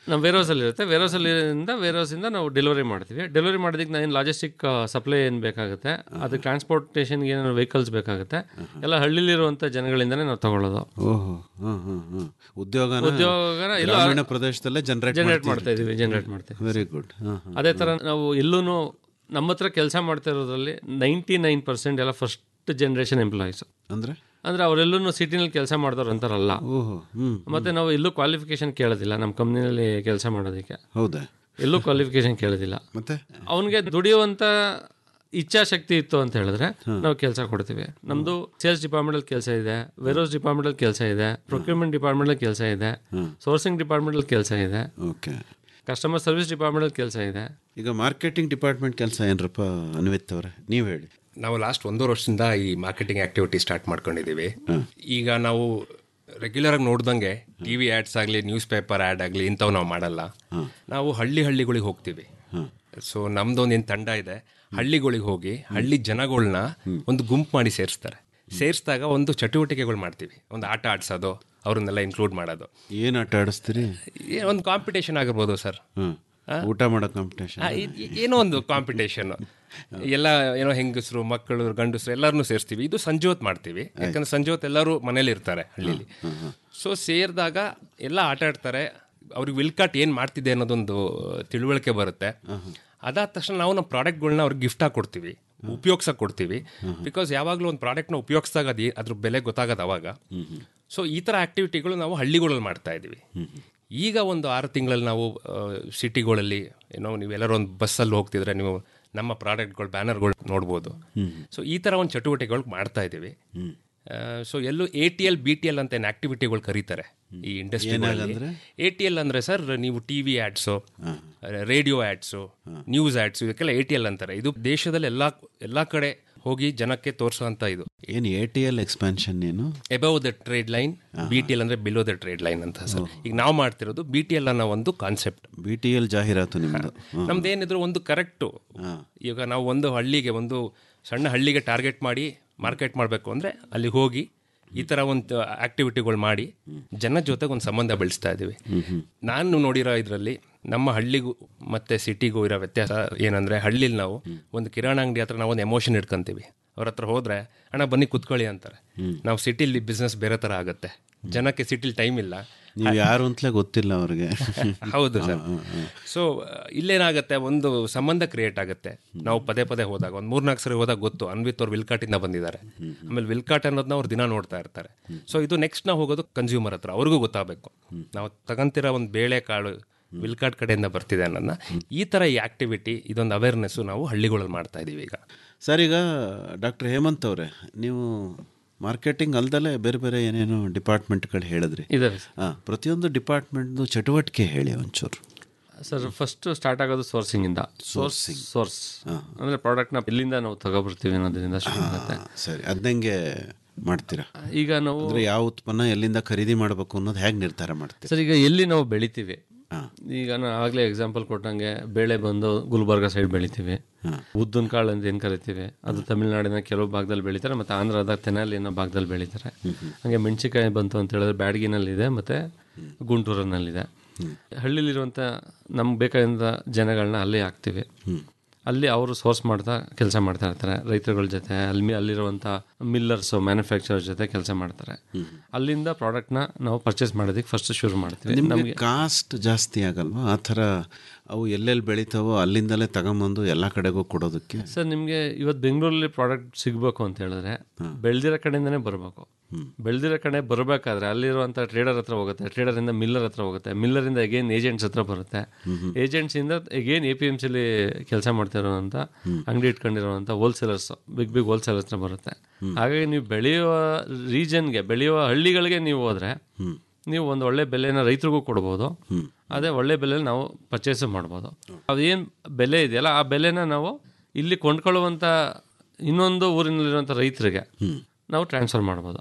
ನಮ್ಮ ವೇರ್ಹೌಸ್ ಅಲ್ಲಿ ಇರುತ್ತೆ ವೇರ್ಹೌಸ್ ಅಲ್ಲಿ ವೇರ್ಹೌಸ್ ಇಂದ ನಾವು ಡೆಲಿವರಿ ಮಾಡ್ತೀವಿ ಡೆಲಿವರಿ ಮಾಡೋದಕ್ಕೆ ಏನು ಲಾಜಿಸ್ಟಿಕ್ ಸಪ್ಲೈ ಏನು ಬೇಕಾಗುತ್ತೆ ಅದಕ್ಕೆ ಟ್ರಾನ್ಸ್ಪೋರ್ಟೇಷನ್ಗೆ ಏನೇನು ವೆಹಿಕಲ್ಸ್ ಬೇಕಾಗುತ್ತೆ ಎಲ್ಲ ಹಳ್ಳಿಲಿರುವಂಥ ಜನಗಳಿಂದನೇ ನಾವು ತಗೊಳ್ಳೋದು ಓಹೋ ಹಾಂ ಹಾಂ ಹಾಂ ಉದ್ಯೋಗ ಉದ್ಯೋಗನ ಇಲ್ಲ ಗ್ರಾಮೀಣ ಪ್ರದೇಶದಲ್ಲೇ ಜನರೇಟ್ ಜನರೇಟ್ ಮಾಡ್ತಾ ಇದೀವಿ ಜನರೇಟ್ ಮಾಡ್ತೀವಿ ವೆರಿ ಗುಡ್ ಹಾಂ ಹಾಂ ಅದೇ ಥರ ನಾವು ಎಲ್ಲೂ ನಮ್ಮ ಹತ್ರ ಕೆಲಸ ಮಾಡ್ತಾ ಇರೋದ್ರಲ್ಲಿ ನೈಂಟಿ ನೈನ್ ಪರ್ಸೆಂಟ್ ಎಲ್ಲ ಫಸ್ಟ್ ಜನರೇಷನ್ ಎಂಪ್ಲಾಯೀಸ್ ಅಂದರೆ ಅಂದ್ರೆ ಅವರೆಲ್ಲೂ ಸಿಟಿನಲ್ಲಿ ಕೆಲಸ ಮಾಡಿದವ್ರು ಅಂತಾರಲ್ಲ ಓಹೋ ಹ್ಞೂ ಮತ್ತೆ ನಾವು ಎಲ್ಲೂ ಕ್ವಾಲಿಫಿಕೇಶನ್ ಕೇಳೋದಿಲ್ಲ ನಮ್ಮ ಕಂಪ್ನಿನಲ್ಲಿ ಕೆಲಸ ಮಾಡೋದಕ್ಕೆ ಹೌದಾ ಎಲ್ಲೂ ಕ್ವಾಲಿಫಿಕೇಶನ್ ಕೇಳೋದಿಲ್ಲ ಮತ್ತೆ ಅವನಿಗೆ ದುಡಿಯುವಂತ ಇಚ್ಛಾಶಕ್ತಿ ಇತ್ತು ಅಂತ ಹೇಳಿದ್ರೆ ನಾವು ಕೆಲಸ ಕೊಡ್ತೀವಿ ನಮ್ದು ಸೇಲ್ಸ್ ಡಿಪಾರ್ಟ್ಮೆಂಟ್ ಅಲ್ಲಿ ಕೆಲಸ ಇದೆ ವೆರೋಸ್ ಡಿಪಾರ್ಟ್ಮೆಂಟ್ ಅಲ್ಲಿ ಕೆಲಸ ಇದೆ ಪ್ರೊಕ್ಯೂರ್ಮೆಂಟ್ ಡಿಪಾರ್ಟ್ಮೆಂಟ್ ಅಲ್ಲಿ ಕೆಲಸ ಇದೆ ಸೋರ್ಸಿಂಗ್ ಡಿಪಾರ್ಟ್ಮೆಂಟ್ ಅಲ್ಲಿ ಕೆಲಸ ಇದೆ ಓಕೆ ಕಸ್ಟಮರ್ ಸರ್ವಿಸ್ ಡಿಪಾರ್ಟ್ಮೆಂಟ್ ಅಲ್ಲಿ ಕೆಲಸ ಇದೆ ಈಗ ಮಾರ್ಕೆಟಿಂಗ್ ಡಿಪಾರ್ಟ್ಮೆಂಟ್ ಕೆಲಸ ಏನ್ರಪ್ಪ ಅನ್ವಿತ್ ಅವರೇ ನೀವು ಹೇಳಿ ನಾವು ಲಾಸ್ಟ್ ಒಂದೂವರೆ ವರ್ಷದಿಂದ ಈ ಮಾರ್ಕೆಟಿಂಗ್ ಆಕ್ಟಿವಿಟಿ ಸ್ಟಾರ್ಟ್ ಮಾಡ್ಕೊಂಡಿದ್ದೀವಿ ಈಗ ನಾವು ರೆಗ್ಯುಲರ್ ಆಗಿ ನೋಡ್ದಂಗೆ ಟಿ ವಿ ಆ್ಯಡ್ಸ್ ಆಗಲಿ ನ್ಯೂಸ್ ಪೇಪರ್ ಆ್ಯಡ್ ಆಗಲಿ ಇಂಥವು ನಾವು ಮಾಡಲ್ಲ ನಾವು ಹಳ್ಳಿ ಹಳ್ಳಿಗಳಿಗೆ ಹೋಗ್ತೀವಿ ಸೊ ನಮ್ದು ಒಂದೇನು ತಂಡ ಇದೆ ಹಳ್ಳಿಗಳಿಗೆ ಹೋಗಿ ಹಳ್ಳಿ ಜನಗಳನ್ನ ಒಂದು ಗುಂಪು ಮಾಡಿ ಸೇರಿಸ್ತಾರೆ ಸೇರಿಸಿದಾಗ ಒಂದು ಚಟುವಟಿಕೆಗಳು ಮಾಡ್ತೀವಿ ಒಂದು ಆಟ ಆಡ್ಸೋದು ಅವ್ರನ್ನೆಲ್ಲ ಇನ್ಕ್ಲೂಡ್ ಮಾಡೋದು ಏನು ಆಟ ಆಡಿಸ್ತೀರಿ ಏ- ಒಂದು ಕಾಂಪಿಟೇಷನ್ ಆಗಿರ್ಬೋದು ಸರ್ ಹ್ಮ್ ಊಟ ಮಾಡೋ ಕಾಂಪಿಟೇಷನ್ ಆ, ಇ- ಇ- ಏನೋ ಒಂದು ಕಾಂಪಿಟೇಷನ್ ಎಲ್ಲ ಏನೋ ಹೆಂಗಸರು ಮಕ್ಕಳು ಗಂಡಸರು ಎಲ್ಲರನ್ನೂ ಸೇರಿಸ್ತೀವಿ ಇದು ಸಂಜೆ ಹೊತ್ತು ಮಾಡ್ತೀವಿ ಯಾಕಂದ್ರೆ ಸಂಜೆ ಹೊತ್ತು ಎಲ್ಲರೂ ಮನೇಲಿ ಇರ್ತಾರೆ ಹಳ್ಳಿಲಿ ಸೊ ಸೇರಿದಾಗ ಎಲ್ಲ ಆಟ ಆಡ್ತಾರೆ ಅವ್ರಿಗೆ ವಿಲ್ಕಾಟ್ ಏನು ಮಾಡ್ತಿದೆ ಅನ್ನೋದೊಂದು ತಿಳುವಳಿಕೆ ಬರುತ್ತೆ ಅದಾದ ತಕ್ಷಣ ನಾವು ನಮ್ಮ ಪ್ರಾಡಕ್ಟ್ಗಳನ್ನ ಅವ್ರಿಗೆ ಗಿಫ್ಟ್ ಆಗಿ ಕೊಡ್ತೀವಿ ಉಪಯೋಗ್ಸಕ್ಕೆ ಕೊಡ್ತೀವಿ ಬಿಕಾಸ್ ಯಾವಾಗಲೂ ಒಂದು ಪ್ರಾಡಕ್ಟ್ನ ಉಪಯೋಗಿಸಿದಾಗ ಅದು ಅದ್ರ ಬೆಲೆ ಗೊತ್ತಾಗೋದು ಅವಾಗ ಸೊ ಈ ಥರ ಆಕ್ಟಿವಿಟಿಗಳು ನಾವು ಹಳ್ಳಿಗಳಲ್ಲಿ ಮಾಡ್ತಾ ಇದ್ದೀವಿ ಈಗ ಒಂದು ಆರು ತಿಂಗಳಲ್ಲಿ ನಾವು ಸಿಟಿಗಳಲ್ಲಿ ಏನೋ ನೀವೆಲ್ಲರೂ ಒಂದು ಬಸ್ಸಲ್ಲಿ ಹೋಗ್ತಿದ್ರೆ ನೀವು ನಮ್ಮ ಪ್ರಾಡಕ್ಟ್ಗಳು ಬ್ಯಾನರ್ಗಳು ನೋಡ್ಬೋದು ಸೊ ಈ ಥರ ಒಂದು ಚಟುವಟಿಕೆಗಳು ಮಾಡ್ತಾ ಇದ್ದೀವಿ ಸೊ ಎಲ್ಲೂ A T L B T L ಅಂತ ಏನು ಆಕ್ಟಿವಿಟಿಗಳು ಕರೀತಾರೆ ಈ ಇಂಡಸ್ಟ್ರಿಗಳಲ್ಲಿ ಎ ಟಿ ಎಲ್ ಅಂದರೆ ಸರ್ ನೀವು T V ads radio ads news ads ಇದಕ್ಕೆಲ್ಲ ಎ ಟಿ ಎಲ್ ಅಂತಾರೆ ಇದು ದೇಶದಲ್ಲಿ ಎಲ್ಲ ಎಲ್ಲ ಕಡೆ ಹೋಗಿ ಜನಕ್ಕೆ ತೋರಿಸುವಂಥ ಇದು ಏನು ಎ ಟಿ ಎಲ್ ಎಕ್ಸ್ಪ್ಯಾನ್ಷನ್ ಏನು above the trade line B T L ಅಂದರೆ ಬಿಲೋ ದ ಟ್ರೇಡ್ ಲೈನ್ ಅಂತ ಸರ್ ಈಗ ನಾವು ಮಾಡ್ತಿರೋದು ಬಿ ಟಿ ಎಲ್ ಅನ್ನೋ ಒಂದು ಕಾನ್ಸೆಪ್ಟ್ ಬಿ ಟಿ ಎಲ್ ಜಾಹೀರಾತು ನಿಮ್ಮದು ನಮ್ದು ಏನಿದ್ರು ಒಂದು ಕರೆಕ್ಟು ಈಗ ನಾವು ಒಂದು ಹಳ್ಳಿಗೆ ಒಂದು ಸಣ್ಣ ಹಳ್ಳಿಗೆ ಟಾರ್ಗೆಟ್ ಮಾಡಿ ಮಾರ್ಕೆಟ್ ಮಾಡಬೇಕು ಅಂದರೆ ಅಲ್ಲಿ ಹೋಗಿ ಈ ಥರ ಒಂದು ಆಕ್ಟಿವಿಟಿಗಳು ಮಾಡಿ ಜನ ಜೊತೆಗೆ ಒಂದು ಸಂಬಂಧ ಬೆಳೆಸ್ತಾ ಇದ್ದೀವಿ ನಾನು ನೋಡಿರೋ ಇದರಲ್ಲಿ ನಮ್ಮ ಹಳ್ಳಿಗೂ ಮತ್ತು ಸಿಟಿಗೂ ಇರೋ ವ್ಯತ್ಯಾಸ ಏನಂದರೆ ಹಳ್ಳಿಲಿ ನಾವು ಒಂದು ಕಿರಾಣ ಅಂಗಡಿ ಹತ್ರ ನಾವು ಒಂದು ಎಮೋಷನ್ ಇಟ್ಕೊಂತೀವಿ ಅವ್ರ ಹತ್ರ ಹೋದರೆ ಅಣ್ಣ ಬನ್ನಿ ಕುತ್ಕೊಳ್ಳಿ ಅಂತಾರೆ ನಾವು ಸಿಟಿಲಿ ಬಿಸ್ನೆಸ್ ಬೇರೆ ಥರ ಆಗುತ್ತೆ ಜನಕ್ಕೆ ಸಿಟಿಲಿ ಟೈಮ್ ಇಲ್ಲ ನೀವು ಯಾರು ಅಂತಲೇ ಗೊತ್ತಿಲ್ಲ ಅವ್ರಿಗೆ ಹೌದು ಸರ್ ಸೊ ಇಲ್ಲೇನಾಗುತ್ತೆ ಒಂದು ಸಂಬಂಧ ಕ್ರಿಯೇಟ್ ಆಗುತ್ತೆ ನಾವು ಪದೇ ಪದೇ ಹೋದಾಗ ಒಂದು ಮೂರ್ನಾಲ್ಕು ಸರಿ ಹೋದಾಗ ಗೊತ್ತು ಅನ್ವಿತ್ ಅವ್ರು ವಿಲ್ಕಾಟಿಂದ ಬಂದಿದ್ದಾರೆ ಆಮೇಲೆ ವಿಲ್ಕಾಟ್ ಅನ್ನೋದನ್ನ ಅವ್ರು ದಿನ ನೋಡ್ತಾ ಇರ್ತಾರೆ ಸೊ ಇದು ನೆಕ್ಸ್ಟ್ ನಾವು ಹೋಗೋದು ಕನ್ಸ್ಯೂಮರ್ ಹತ್ರ ಅವ್ರಿಗೂ ಗೊತ್ತಾಗಬೇಕು ನಾವು ತಗಂತಿರೋ ಒಂದು ಬೇಳೆ ಕಾಳು ವಿಲ್ಕಾಟ್ ಕಡೆಯಿಂದ ಬರ್ತಿದೆ ಅನ್ನೋದನ್ನ ಈ ಥರ ಈ ಆಕ್ಟಿವಿಟಿ ಇದೊಂದು ಅವೇರ್ನೆಸ್ಸು ನಾವು ಹಳ್ಳಿಗಳಲ್ಲಿ ಮಾಡ್ತಾ ಇದ್ದೀವಿ ಈಗ ಸರ್ ಈಗ ಡಾಕ್ಟರ್ ಹೇಮಂತ್ ಅವರೇ ನೀವು ಮಾರ್ಕೆಟಿಂಗ್ ಅಲ್ದಲೇ ಬೇರೆ ಬೇರೆ ಏನೇನು ಡಿಪಾರ್ಟ್ಮೆಂಟ್ಗಳು ಹೇಳಿದ್ರಿ ಇದಾವೆ ಹಾಂ ಪ್ರತಿಯೊಂದು ಡಿಪಾರ್ಟ್ಮೆಂಟ್ದು ಚಟುವಟಿಕೆ ಹೇಳಿ ಒಂಚೂರು ಸರ್ ಫಸ್ಟ್ ಸ್ಟಾರ್ಟ್ ಆಗೋದು ಸೋರ್ಸಿಂಗ್ ಇಂದ ಸೋರ್ಸ್ ಸೋರ್ಸ್ ಅಂದ್ರೆ ಪ್ರಾಡಕ್ಟ್ನ ಎಲ್ಲಿಂದ ನಾವು ತಗೊಬರ್ತೀವಿ ಅನ್ನೋದ್ರಿಂದ ಶುರು ಆಗುತ್ತೆ ಸರಿ ಅದನ್ನಂಗೆ ಮಾಡ್ತೀರಾ ಈಗ ನಾವು ಅಂದರೆ ಯಾವ ಉತ್ಪನ್ನ ಎಲ್ಲಿಂದ ಖರೀದಿ ಮಾಡಬೇಕು ಅನ್ನೋದು ಹೇಗೆ ನಿರ್ಧಾರ ಮಾಡ್ತೀರಾ ಸರ್ ಈಗ ಎಲ್ಲಿ ನಾವು ಬೆಳಿತೀವಿ ಈಗ ನಾನು ಆಗಲೇ ಎಕ್ಸಾಂಪಲ್ ಕೊಟ್ಟಂಗೆ ಬೇಳೆ ಬಂದು ಗುಲ್ಬರ್ಗ ಸೈಡ್ ಬೆಳಿತೀವಿ ಉದ್ದಿನ ಕಾಳು ಅಂತ ಏನು ಕರಿತೀವಿ ಅದು ತಮಿಳ್ನಾಡಿನ ಕೆಲವು ಭಾಗದಲ್ಲಿ ಬೆಳಿತಾರೆ ಮತ್ತು ಆಂಧ್ರದ ತೆನಾಲಿ ಅನ್ನೋ ಭಾಗದಲ್ಲಿ ಬೆಳಿತಾರೆ ಹಾಗೆ ಮೆಣಸಿಕಾಯಿ ಬಂತು ಅಂತ ಹೇಳಿದ್ರೆ ಬ್ಯಾಡಗಿನಲ್ಲಿದೆ ಮತ್ತು ಗುಂಟೂರಿನಲ್ಲಿದೆ ಹಳ್ಳಿಲಿರುವಂಥ ನಮ್ಗೆ ಬೇಕಾದಂಥ ಜನಗಳನ್ನ ಅಲ್ಲೇ ಹಾಕ್ತೀವಿ ಅಲ್ಲಿ ಅವರು ಸೋರ್ಸ್ ಮಾಡ್ತಾ ಕೆಲಸ ಮಾಡ್ತಾ ಇರ್ತಾರೆ ರೈತರುಗಳ ಜೊತೆ ಅಲ್ಲಿ ಅಲ್ಲಿರುವಂಥ ಮಿಲ್ಲರ್ಸು ಮ್ಯಾನುಫ್ಯಾಕ್ಚರರ್ ಜೊತೆ ಕೆಲಸ ಮಾಡ್ತಾರೆ ಅಲ್ಲಿಂದ ಪ್ರಾಡಕ್ಟ್ನ ನಾವು ಪರ್ಚೇಸ್ ಮಾಡೋದಕ್ಕೆ ಫಸ್ಟ್ ಶುರು ಮಾಡ್ತೀವಿ ನಿಮಗೆ ಕಾಸ್ಟ್ ಜಾಸ್ತಿ ಆಗಲ್ವಾ ಆ ಥರ ಅವು ಎಲ್ಲೆಲ್ಲಿ ಬೆಳಿತಾವೋ ಅಲ್ಲಿಂದಲೇ ತಗೊಂಬಂದು ಎಲ್ಲ ಕಡೆಗೂ ಕೊಡೋದಕ್ಕೆ ಸರ್ ನಿಮಗೆ ಇವತ್ತು ಬೆಂಗಳೂರಲ್ಲಿ ಪ್ರಾಡಕ್ಟ್ ಸಿಗಬೇಕು ಅಂತ ಹೇಳಿದ್ರೆ ಬೆಳೆದಿರೋ ಕಡೆಯಿಂದನೇ ಬರಬೇಕು ಬೆಳೆದಿರೋ ಕಡೆ ಬರಬೇಕಾದ್ರೆ ಅಲ್ಲಿರುವಂಥ ಟ್ರೇಡರ್ ಹತ್ರ ಹೋಗುತ್ತೆ ಟ್ರೇಡರಿಂದ ಮಿಲ್ಲರ್ ಹತ್ರ ಹೋಗುತ್ತೆ ಮಿಲ್ಲರಿಂದ ಎಗೇನ್ ಏಜೆಂಟ್ಸ್ ಹತ್ರ ಬರುತ್ತೆ ಏಜೆಂಟ್ಸಿಂದ ಎಗೇನ್ ಎ ಪಿ ಎಮ್ ಸಿಲಿ ಕೆಲಸ ಮಾಡ್ತಿರೋಂಥ ಅಂಗಡಿ ಇಟ್ಕೊಂಡಿರೋಂಥ ಹೋಲ್ಸೇಲರ್ಸ್ ಬಿಗ್ ಬಿಗ್ ಹೋಲ್ಸೇಲರ್ ಹತ್ರ ಬರುತ್ತೆ ಹಾಗಾಗಿ ನೀವು ಬೆಳೆಯುವ ರೀಜನ್ಗೆ ಬೆಳೆಯುವ ಹಳ್ಳಿಗಳಿಗೆ ನೀವು ಹೋದ್ರೆ ನೀವು ಒಂದು ಒಳ್ಳೆ ಬೆಲೆನ ರೈತರಿಗೂ ಕೊಡ್ಬೋದು ಅದೇ ಒಳ್ಳೆ ಬೆಲೆಯಲ್ಲಿ ನಾವು ಪರ್ಚೇಸ್ ಮಾಡ್ಬೋದು ಅದೇನು ಬೆಲೆ ಇದೆಯಲ್ಲ ಆ ಬೆಲೆನ ನಾವು ಇಲ್ಲಿ ಕೊಂಡ್ಕೊಳ್ಳುವಂಥ ಇನ್ನೊಂದು ಊರಿನಲ್ಲಿರುವಂಥ ರೈತರಿಗೆ ನಾವು ಟ್ರಾನ್ಸ್ಫರ್ ಮಾಡ್ಬೋದು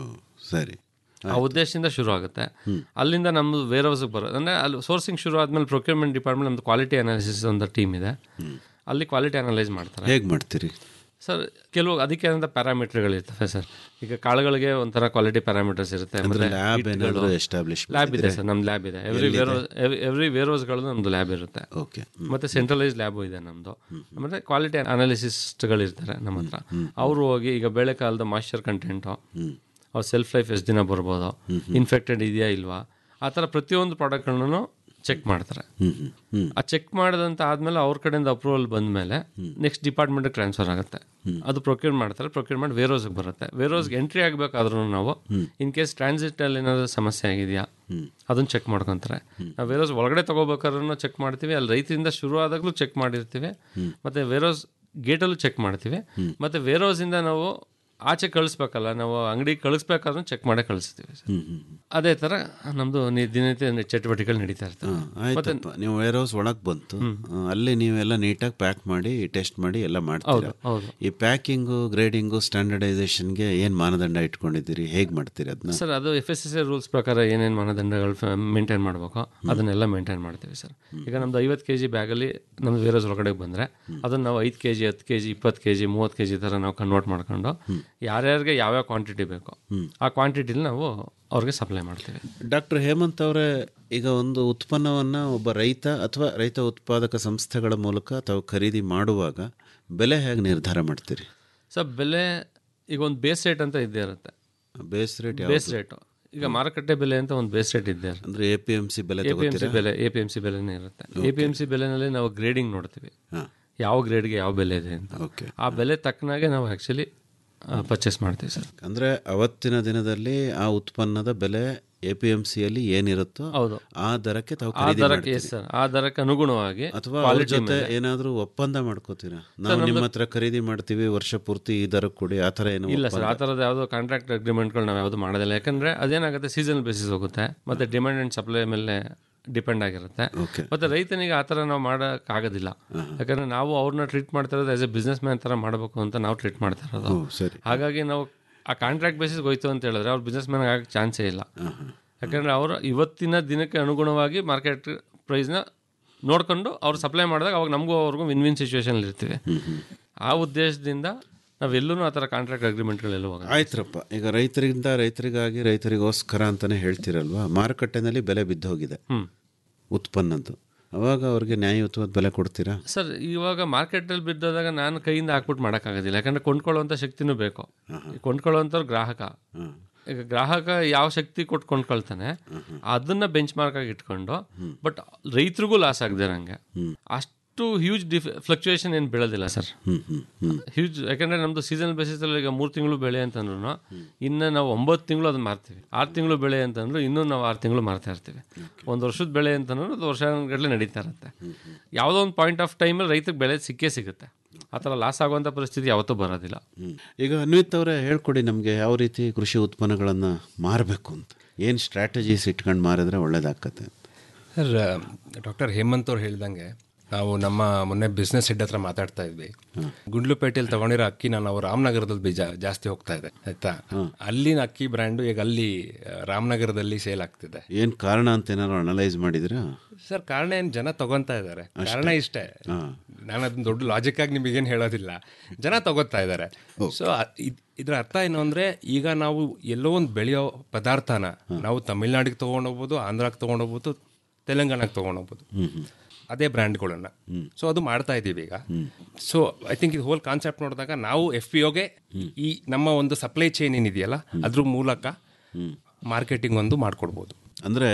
ಸರಿ ಆ ಉದ್ದೇಶದಿಂದ ಶುರು ಆಗುತ್ತೆ ಅಲ್ಲಿಂದ ನಮ್ಮದು ವೇರ್ ಹೌಸ್ಗೆ ಬರೋದು ಅಂದರೆ ಅಲ್ಲಿ ಸೋರ್ಸಿಂಗ್ ಶುರು ಆದಮೇಲೆ ಪ್ರೊಕ್ಯೂರ್ಮೆಂಟ್ ಡಿಪಾರ್ಟ್ಮೆಂಟ್ ನಮ್ಮದು ಕ್ವಾಲಿಟಿ ಅನಾಲಿಸಿಸ್ ಅಂತ ಟೀಮ್ ಇದೆ ಅಲ್ಲಿ ಕ್ವಾಲಿಟಿ ಅನಲೈಸ್ ಮಾಡ್ತಾರೆ ಹೇಗೆ ಮಾಡ್ತೀರಿ ಸರ್ ಕೆಲವು ಅದಕ್ಕೆ ಆದಂಥ ಪ್ಯಾರಾಮೀಟರ್ಗಳು ಇರ್ತವೆ ಸರ್ ಈಗ ಕಾಳುಗಳಿಗೆ ಒಂಥರ ಕ್ವಾಲಿಟಿ ಪ್ಯಾರಾಮೀಟರ್ಸ್ ಇರುತ್ತೆ ಅಂದ್ರೆ lab ಏನಾದ್ರು establish ಲ್ಯಾಬ್ ಇದೆ ಮಾಡಿದ್ದೀರಾ? ಸರ್ ನಮ್ದು ಲ್ಯಾಬ್ ಇದೆ ಎವ್ರಿ ಎಲ್ಲಿದೆ? ವೇರೋಸ್ ಎವ್ರಿ ವೇರೋಸ್ಗಳು ನಮ್ದು ಲ್ಯಾಬ್ ಇರುತ್ತೆ ಓಕೆ ಮತ್ತೆ ಸೆಂಟ್ರಲೈಸ್ ಲ್ಯಾಬು ಇದೆ ನಮ್ಮದು ಮತ್ತೆ ಕ್ವಾಲಿಟಿ ಅನಾಲಿಸಿಸ್ಟ್ಗಳು ಇರ್ತಾರೆ ನಮ್ಮ ಹತ್ರ ಅವರು ಹೋಗಿ ಈಗ ಬೇಳೆಕಾಲದ ಮಾಯ್ಶ್ಚರ್ ಕಂಟೆಂಟು ಅವ್ರ ಸೆಲ್ಫ್ ಲೈಫ್ ಎಷ್ಟು ದಿನ ಬರ್ಬೋದು ಇನ್ಫೆಕ್ಟೆಡ್ ಇದೆಯಾ ಇಲ್ವಾ ಆ ಥರ ಪ್ರತಿಯೊಂದು ಪ್ರಾಡಕ್ಟ್ಗಳನ್ನು ಚೆಕ್ ಮಾಡ್ತಾರೆ ಆ ಚೆಕ್ ಮಾಡಿದಂತ ಆದ್ಮೇಲೆ ಅವ್ರ ಕಡೆಯಿಂದ ಅಪ್ರೂವಲ್ ಬಂದಮೇಲೆ ನೆಕ್ಸ್ಟ್ ಡಿಪಾರ್ಟ್ಮೆಂಟ್ಗೆ ಟ್ರಾನ್ಸ್ಫರ್ ಆಗುತ್ತೆ ಅದು ಪ್ರೊಕ್ಯೂರ್ ಮಾಡ್ತಾರೆ ಪ್ರೊಕ್ಯೂರ್ ಮಾಡಿ ವೇರೋಸ್ಗೆ ಬರುತ್ತೆ ವೇರೋಸ್ಗೆ ಎಂಟ್ರಿ ಆಗಬೇಕಾದ್ರೂ ನಾವು ಇನ್ ಕೇಸ್ ಟ್ರಾನ್ಸಿಟಲ್ಲಿ ಏನಾದರೂ ಸಮಸ್ಯೆ ಆಗಿದೆಯಾ ಅದನ್ನ ಚೆಕ್ ಮಾಡ್ಕೊಂತಾರೆ ನಾವು ವೇರೋಸ್ ಒಳಗಡೆ ತಗೋಬೇಕಾದ್ರೂ ಚೆಕ್ ಮಾಡ್ತೀವಿ ಅಲ್ಲಿ ರೈತರಿಂದ ಶುರು ಆದಾಗಲೂ ಚೆಕ್ ಮಾಡಿರ್ತೀವಿ ಮತ್ತೆ ವೇರೋಸ್ ಗೇಟಲ್ಲೂ ಚೆಕ್ ಮಾಡ್ತೀವಿ ಮತ್ತೆ ವೇರೋಸಿಂದ ನಾವು ಆಚೆ ಕಳಿಸ್ಬೇಕಲ್ಲ ನಾವು ಅಂಗಡಿಗೆ ಕಳಿಸ್ಬೇಕಾದ್ರೂ ಚೆಕ್ ಮಾಡೇ ಕಳಿಸ್ತೀವಿ ಸರ್. ಅದೇ ಥರ ನಮ್ಮದು ದಿನನಿತ್ಯ ಚಟುವಟಿಕೆಗಳು ನಡೀತಾ ಇರ್ತವೆ ಮತ್ತೆ ಆಯ್ತಪ್ಪ ನೀವು ವೇರ್ ಹೌಸ್ ಒಳಗೆ ಬಂತು ಆ, ಅಲ್ಲಿ ನೀವೆಲ್ಲ ನೀಟಾಗಿ ಪ್ಯಾಕ್ ಮಾಡಿ ಟೆಸ್ಟ್ ಮಾಡಿ ಎಲ್ಲ ಮಾಡ್ತೀರಾ ಹೌದು. ಈ ಪ್ಯಾಕಿಂಗು ಗ್ರೇಡಿಂಗು ಸ್ಟ್ಯಾಂಡರ್ಡೈಸೇಷನ್ಗೆ ಏನು ಮಾನದಂಡ ಇಟ್ಕೊಂಡಿದ್ದೀರಿ ಹೇಗೆ ಮಾಡ್ತೀರಿ ಅದನ್ನ ಸರ್ ಅದು F S S A rules ಪ್ರಕಾರ ಏನೇನು ಮಾನದಂಡಗಳು ಮೇಂಟೈನ್ ಮಾಡಬೇಕು ಅದನ್ನೆಲ್ಲ ಮೇಂಟೈನ್ ಮಾಡ್ತೀವಿ ಸರ್ ಈಗ ನಮ್ದು ಐವತ್ತು ಕೆ ಜಿ ಬ್ಯಾಗಲ್ಲಿ ನಮ್ದು ವೇರೋಸ್ ಒಳಗಡೆ ಬಂದರೆ ಅದನ್ನು ನಾವು ಐದು ಕೆ ಜಿ ಹತ್ತು ಕೆ ಜಿ ಇಪ್ಪತ್ತು ಕೆ ಜಿ ಮೂವತ್ತು ಕೆ ಜಿ ಥರ ನಾವು ಕನ್ವರ್ಟ್ ಮಾಡ್ಕೊಂಡು ಯಾರ್ಯಾರಿಗೆ ಯಾವ್ಯಾವ ಕ್ವಾಂಟಿಟಿ ಬೇಕು ಆ ಕ್ವಾಂಟಿಟಿಲಿ ನಾವು ಅವ್ರಿಗೆ ಸಪ್ಲೈ ಮಾಡ್ತೀವಿ ಡಾಕ್ಟರ್ ಹೇಮಂತ್ ಅವರೇ ಈಗ ಒಂದು ಉತ್ಪನ್ನವನ್ನು ಒಬ್ಬ ರೈತ ಅಥವಾ ರೈತ ಉತ್ಪಾದಕ ಸಂಸ್ಥೆಗಳ ಮೂಲಕ ತಾವು ಖರೀದಿ ಮಾಡುವಾಗ ಬೆಲೆ ಹೇಗೆ ನಿರ್ಧಾರ ಮಾಡ್ತೀರಿ ಸರ್ ಬೆಲೆ ಈಗ ಒಂದು ಬೇಸ್ ರೇಟ್ ಅಂತ ಇದ್ದೇ ಇರುತ್ತೆ ಬೇಸ್ ರೇಟ್ ಬೇಸ್ ರೇಟು ಈಗ ಮಾರುಕಟ್ಟೆ ಬೆಲೆ ಅಂತ ಒಂದು ಬೇಸ್ ರೇಟ್ ಇದ್ದೇ ಇರುತ್ತೆ ಅಂದ್ರೆ ಎ ಪಿ ಎಂ ಸಿ ಬೆಲೆ ಎ ಪಿ ಎಂ ಸಿ ತಗೋತೀರಾ? ಬೆಲೆ ಎ ಪಿ ಎಂ ಸಿ ಬೆಲೆನೇ ಇರುತ್ತೆ ಎ ಪಿ ಎಂ ಸಿ ಬೆಲೆನಲ್ಲಿ ನಾವು ಗ್ರೇಡಿಂಗ್ ನೋಡ್ತೀವಿ ಯಾವ ಗ್ರೇಡ್ಗೆ ಯಾವ ಬೆಲೆ ಇದೆ ಅಂತ ಆ ಬೆಲೆ ತಕ್ಕನಾಗೆ ನಾವು ಆ್ಯಕ್ಚುಲಿ ಪರ್ಚೇಸ್ ಮಾಡ್ತೀವಿ ಸರ್ ಅಂದ್ರೆ ಅವತ್ತಿನ ದಿನದಲ್ಲಿ ಆ ಉತ್ಪನ್ನದ ಬೆಲೆ ಎ ಪಿ ಎಂ ಸಿಯಲ್ಲಿ ಏನಿರುತ್ತೋ ಹೌದು. ಆ ದರಕ್ಕೆ ತಾವು ಆ ಖರೀದಿ ದರಕ್ಕೆ ಮಾಡ್ತೀರಿ. ಎಸ್ ಸರ್ ಆ ದರಕ್ಕೆ ಅನುಗುಣವಾಗಿ ಅಥವಾ ಅವ್ರ quality ಜೊತೆ ಮೇಲೆ- ಏನಾದ್ರೂ ಒಪ್ಪಂದ ಮಾಡ್ಕೋತೀರಾ ನಾವು ನಿಮ್ಮ ಹತ್ರ ಖರೀದಿ ಮಾಡ್ತೀವಿ ವರ್ಷ ಪೂರ್ತಿ ಈ ದರ ಕೊಡಿ ಆ ಥರ ಏನು ಇಲ್ಲ ಸರ್ ಆ ಒಪ್ಪಂದ? ಥರದ ಯಾವುದೋ ಕಾಂಟ್ರಾಕ್ಟ್ ಅಗ್ರಿಮೆಂಟ್ಗಳು ನಾವು ಯಾವುದು ಮಾಡೋದಿಲ್ಲ ಯಾಕಂದ್ರೆ ಅದೇನಾಗುತ್ತೆ ಸೀಸನಲ್ ಬೇಸಿಸ್ ಹೋಗುತ್ತೆ ಮತ್ತೆ ಡಿಮ್ಯಾಂಡ್ ಆ್ಯಂಡ್ ಸಪ್ಲೈ ಮೇಲೆ ಡಿಪೆಂಡ್ ಆಗಿರುತ್ತೆ ಮತ್ತೆ ರೈತನಿಗೆ ಆ ಥರ ನಾವು ಮಾಡೋಕ್ಕಾಗೋದಿಲ್ಲ ಯಾಕಂದ್ರೆ ನಾವು ಅವ್ರನ್ನ ಟ್ರೀಟ್ ಮಾಡ್ತಾ ಇರೋದು ಆಸ್ ಎ ಬಿಸ್ನೆಸ್ ಮ್ಯಾನ್ ಥರ ಮಾಡಬೇಕು ಅಂತ ನಾವು ಟ್ರೀಟ್ ಮಾಡ್ತಾ ಇರೋದು ಓ, ಸರಿ. ಹಾಗಾಗಿ ನಾವು ಆ ಕಾಂಟ್ರಾಕ್ಟ್ ಬೇಸಿಸ್ಗೆ ಹೋಯ್ತು ಅಂತ ಹೇಳಿದ್ರೆ ಅವ್ರು ಬಿಸ್ನೆಸ್ ಮ್ಯಾನ್ ಆಗಕ್ಕೆ ಚಾನ್ಸೇ ಇಲ್ಲ ಯಾಕಂದ್ರೆ ಅವರು ಇವತ್ತಿನ ದಿನಕ್ಕೆ ಅನುಗುಣವಾಗಿ ಮಾರ್ಕೆಟ್ ಪ್ರೈಸ್ನ ನೋಡ್ಕೊಂಡು ಅವ್ರು ಸಪ್ಲೈ ಮಾಡಿದಾಗ ಅವಾಗ ನಮಗೂ ಅವ್ರಿಗೂ ವಿನ್ ವಿನ್ ಸಿಚುವೇಶನ್ ಇರ್ತೀವಿ ಆ ಉದ್ದೇಶದಿಂದ ನಾವೆಲ್ಲೂ ಆ ಥರ ಕಾಂಟ್ರಾಕ್ಟ್ ಅಗ್ರಿಮೆಂಟ್ಗಳೆಲ್ಲೂ ಹೋಗೋದು ಆಯ್ತ್ರಪ್ಪ ಈಗ ರೈತರಿಂದ ರೈತರಿಗಾಗಿ ರೈತರಿಗೋಸ್ಕರ ಅಂತಾನೆ ಹೇಳ್ತಿರಲ್ವಾ ಮಾರುಕಟ್ಟೆನಲ್ಲಿ ಬೆಲೆ ಬಿದ್ದೋಗಿದೆ ಉತ್ಪನ್ನದ್ದು ಅವಾಗ ಅವ್ರಿಗೆ ನ್ಯಾಯಯುತವಾದ ಬೆಲೆ ಕೊಡ್ತೀರಾ ಸರ್ ಇವಾಗ ಮಾರ್ಕೆಟಲ್ಲಿ ಬಿದ್ದೋದಾಗ ನಾನು ಕೈಯಿಂದ ಹಾಕ್ಬಿಟ್ಟು ಮಾಡೋಕ್ಕಾಗೋದಿಲ್ಲ ಯಾಕಂದ್ರೆ ಕೊಂಡ್ಕೊಳ್ಳುವಂಥ ಶಕ್ತಿನೂ ಬೇಕು ಕೊಂಡ್ಕೊಳ್ಳುವಂಥವ್ರು ಗ್ರಾಹಕ ಈಗ ಗ್ರಾಹಕ ಯಾವ ಶಕ್ತಿ ಕೊಟ್ಟು ಕೊಂಡ್ಕೊಳ್ತಾನೆ ಅದನ್ನ ಬೆಂಚ್ ಮಾರ್ಕ್ ಆಗಿ ಇಟ್ಕೊಂಡು ಬಟ್ ರೈತರಿಗೂ ಲಾಸ್ ಆಗದೆ ನಂಗೆ ಅಷ್ಟು ಹ್ಯೂಜ್ ಡಿಫ್ ಫ್ಲಕ್ಚುಯೇಷನ್ ಏನು ಬೀಳೋದಿಲ್ಲ ಸರ್ ಹ್ಯೂಜ್ ಯಾಕಂದ್ರೆ ನಮ್ದು ಸೀಸನ್ ಬೇಸಿಸಲ್ಲಿ ಈಗ ಮೂರು ತಿಂಗಳು ಬೆಳೆ ಅಂತಂದ್ರು ಇನ್ನು ನಾವು ಒಂಬತ್ತು ತಿಂಗಳು ಅದನ್ನ ಮಾರ್ತೀವಿ ಆರು ತಿಂಗಳು ಬೆಳೆ ಅಂತಂದ್ರು ಇನ್ನೂ ನಾವು ಆರು ತಿಂಗಳು ಮಾರ್ತಾ ಇರ್ತೀವಿ ಒಂದು ವರ್ಷದ ಬೆಳೆ ಅಂತಂದ್ರು ಅದು ವರ್ಷಗಟ್ಟಲೆ ನಡೀತಾ ಇರುತ್ತೆ ಯಾವುದೋ ಒಂದು ಪಾಯಿಂಟ್ ಆಫ್ ಟೈಮಲ್ಲಿ ರೈತರಿಗೆ ಬೆಳೆ ಸಿಕ್ಕೇ ಸಿಗುತ್ತೆ ಆ ಥರ ಲಾಸ್ ಆಗುವಂಥ ಪರಿಸ್ಥಿತಿ ಯಾವತ್ತೂ ಬರೋದಿಲ್ಲ ಈಗ ಅನ್ವಿತ್ ಅವರೇ ಹೇಳ್ಕೊಡಿ ನಮಗೆ ಯಾವ ರೀತಿ ಕೃಷಿ ಉತ್ಪನ್ನಗಳನ್ನು ಮಾರಬೇಕು ಅಂತ ಏನು ಸ್ಟ್ರಾಟಜೀಸ್ ಇಟ್ಕೊಂಡು ಮಾರಿದ್ರೆ ಒಳ್ಳೇದಾಗತ್ತೆ ಸರ್ ಡಾಕ್ಟರ್ ಹೇಮಂತ್ ಅವ್ರು ಹೇಳ್ದಂಗೆ ನಾವು ನಮ್ಮ ಮೊನ್ನೆ ಬಿಸ್ನೆಸ್ ಹೆಡ್ ಹತ್ರ ಮಾತಾಡ್ತಾ ಇದ್ವಿ ಗುಂಡ್ಲುಪೇಟೆಯಲ್ಲಿ ತಗೊಂಡಿರೋ ಅಕ್ಕಿನ ನಾವು ರಾಮನಗರದಲ್ಲಿ ಬೀಜ ಜಾಸ್ತಿ ಹೋಗ್ತಾ ಇದೆ ಆಯ್ತಾ ಅಲ್ಲಿನ ಅಕ್ಕಿ ಬ್ರ್ಯಾಂಡು ಈಗ ಅಲ್ಲಿ ಆ, ರಾಮನಗರದಲ್ಲಿ ಸೇಲ್ ಆಗ್ತಿದೆ ಏನು ಕಾರಣ ಅಂತ ಏನಾದ್ರು ಅನಲೈಸ್ ಮಾಡಿದಿರಾ ಸರ್ ಕಾರಣ ಏನು ಜನ ತಗೊಂತಾ ಇದ್ದಾರೆ ಕಾರಣ ಇಷ್ಟೇ ನಾನು ಅದನ್ನ ದೊಡ್ಡ ಲಾಜಿಕ್ ಆಗಿ ನಿಮಗೇನು ಹೇಳೋದಿಲ್ಲ ಜನ ತಗೋತಾ ಇದ್ದಾರೆ ಸೊ ಇದ್ರ ಅರ್ಥ ಏನು ಅಂದ್ರೆ ಈಗ ನಾವು ಎಲ್ಲೋ ಒಂದು ಬೆಳೆಯೋ ಪದಾರ್ಥನ ನಾವು ತಮಿಳ್ನಾಡಿಗೆ ತೊಗೊಂಡೋಗ್ಬೋದು ಆಂಧ್ರಕ್ಕೆ ತೊಗೊಂಡೋಗ್ಬೋದು ತೆಲಂಗಾಣಕ್ಕೆ ತೊಗೊಂಡೋಗ್ಬೋದು ಅದೇ ಬ್ರ್ಯಾಂಡ್ಗಳನ್ನ ಸೊ ಅದು ಮಾಡ್ತಾ ಇದ್ದೀವಿ ಈಗ ಸೊ ಐ ಥಿಂಕ್ ಇದು ಹೋಲ್ ಕಾನ್ಸೆಪ್ಟ್ ನೋಡಿದಾಗ ನಾವು ಎಫ್ ಪಿ ಒಗೆ ಈ ನಮ್ಮ ಒಂದು ಸಪ್ಲೈ ಚೈನ್ ಏನಿದೆಯಲ್ಲ ಅದ್ರ ಮೂಲಕ ಮಾರ್ಕೆಟಿಂಗ್ ಒಂದು ಮಾಡ್ಕೊಡ್ಬೋದು ಅಂದರೆ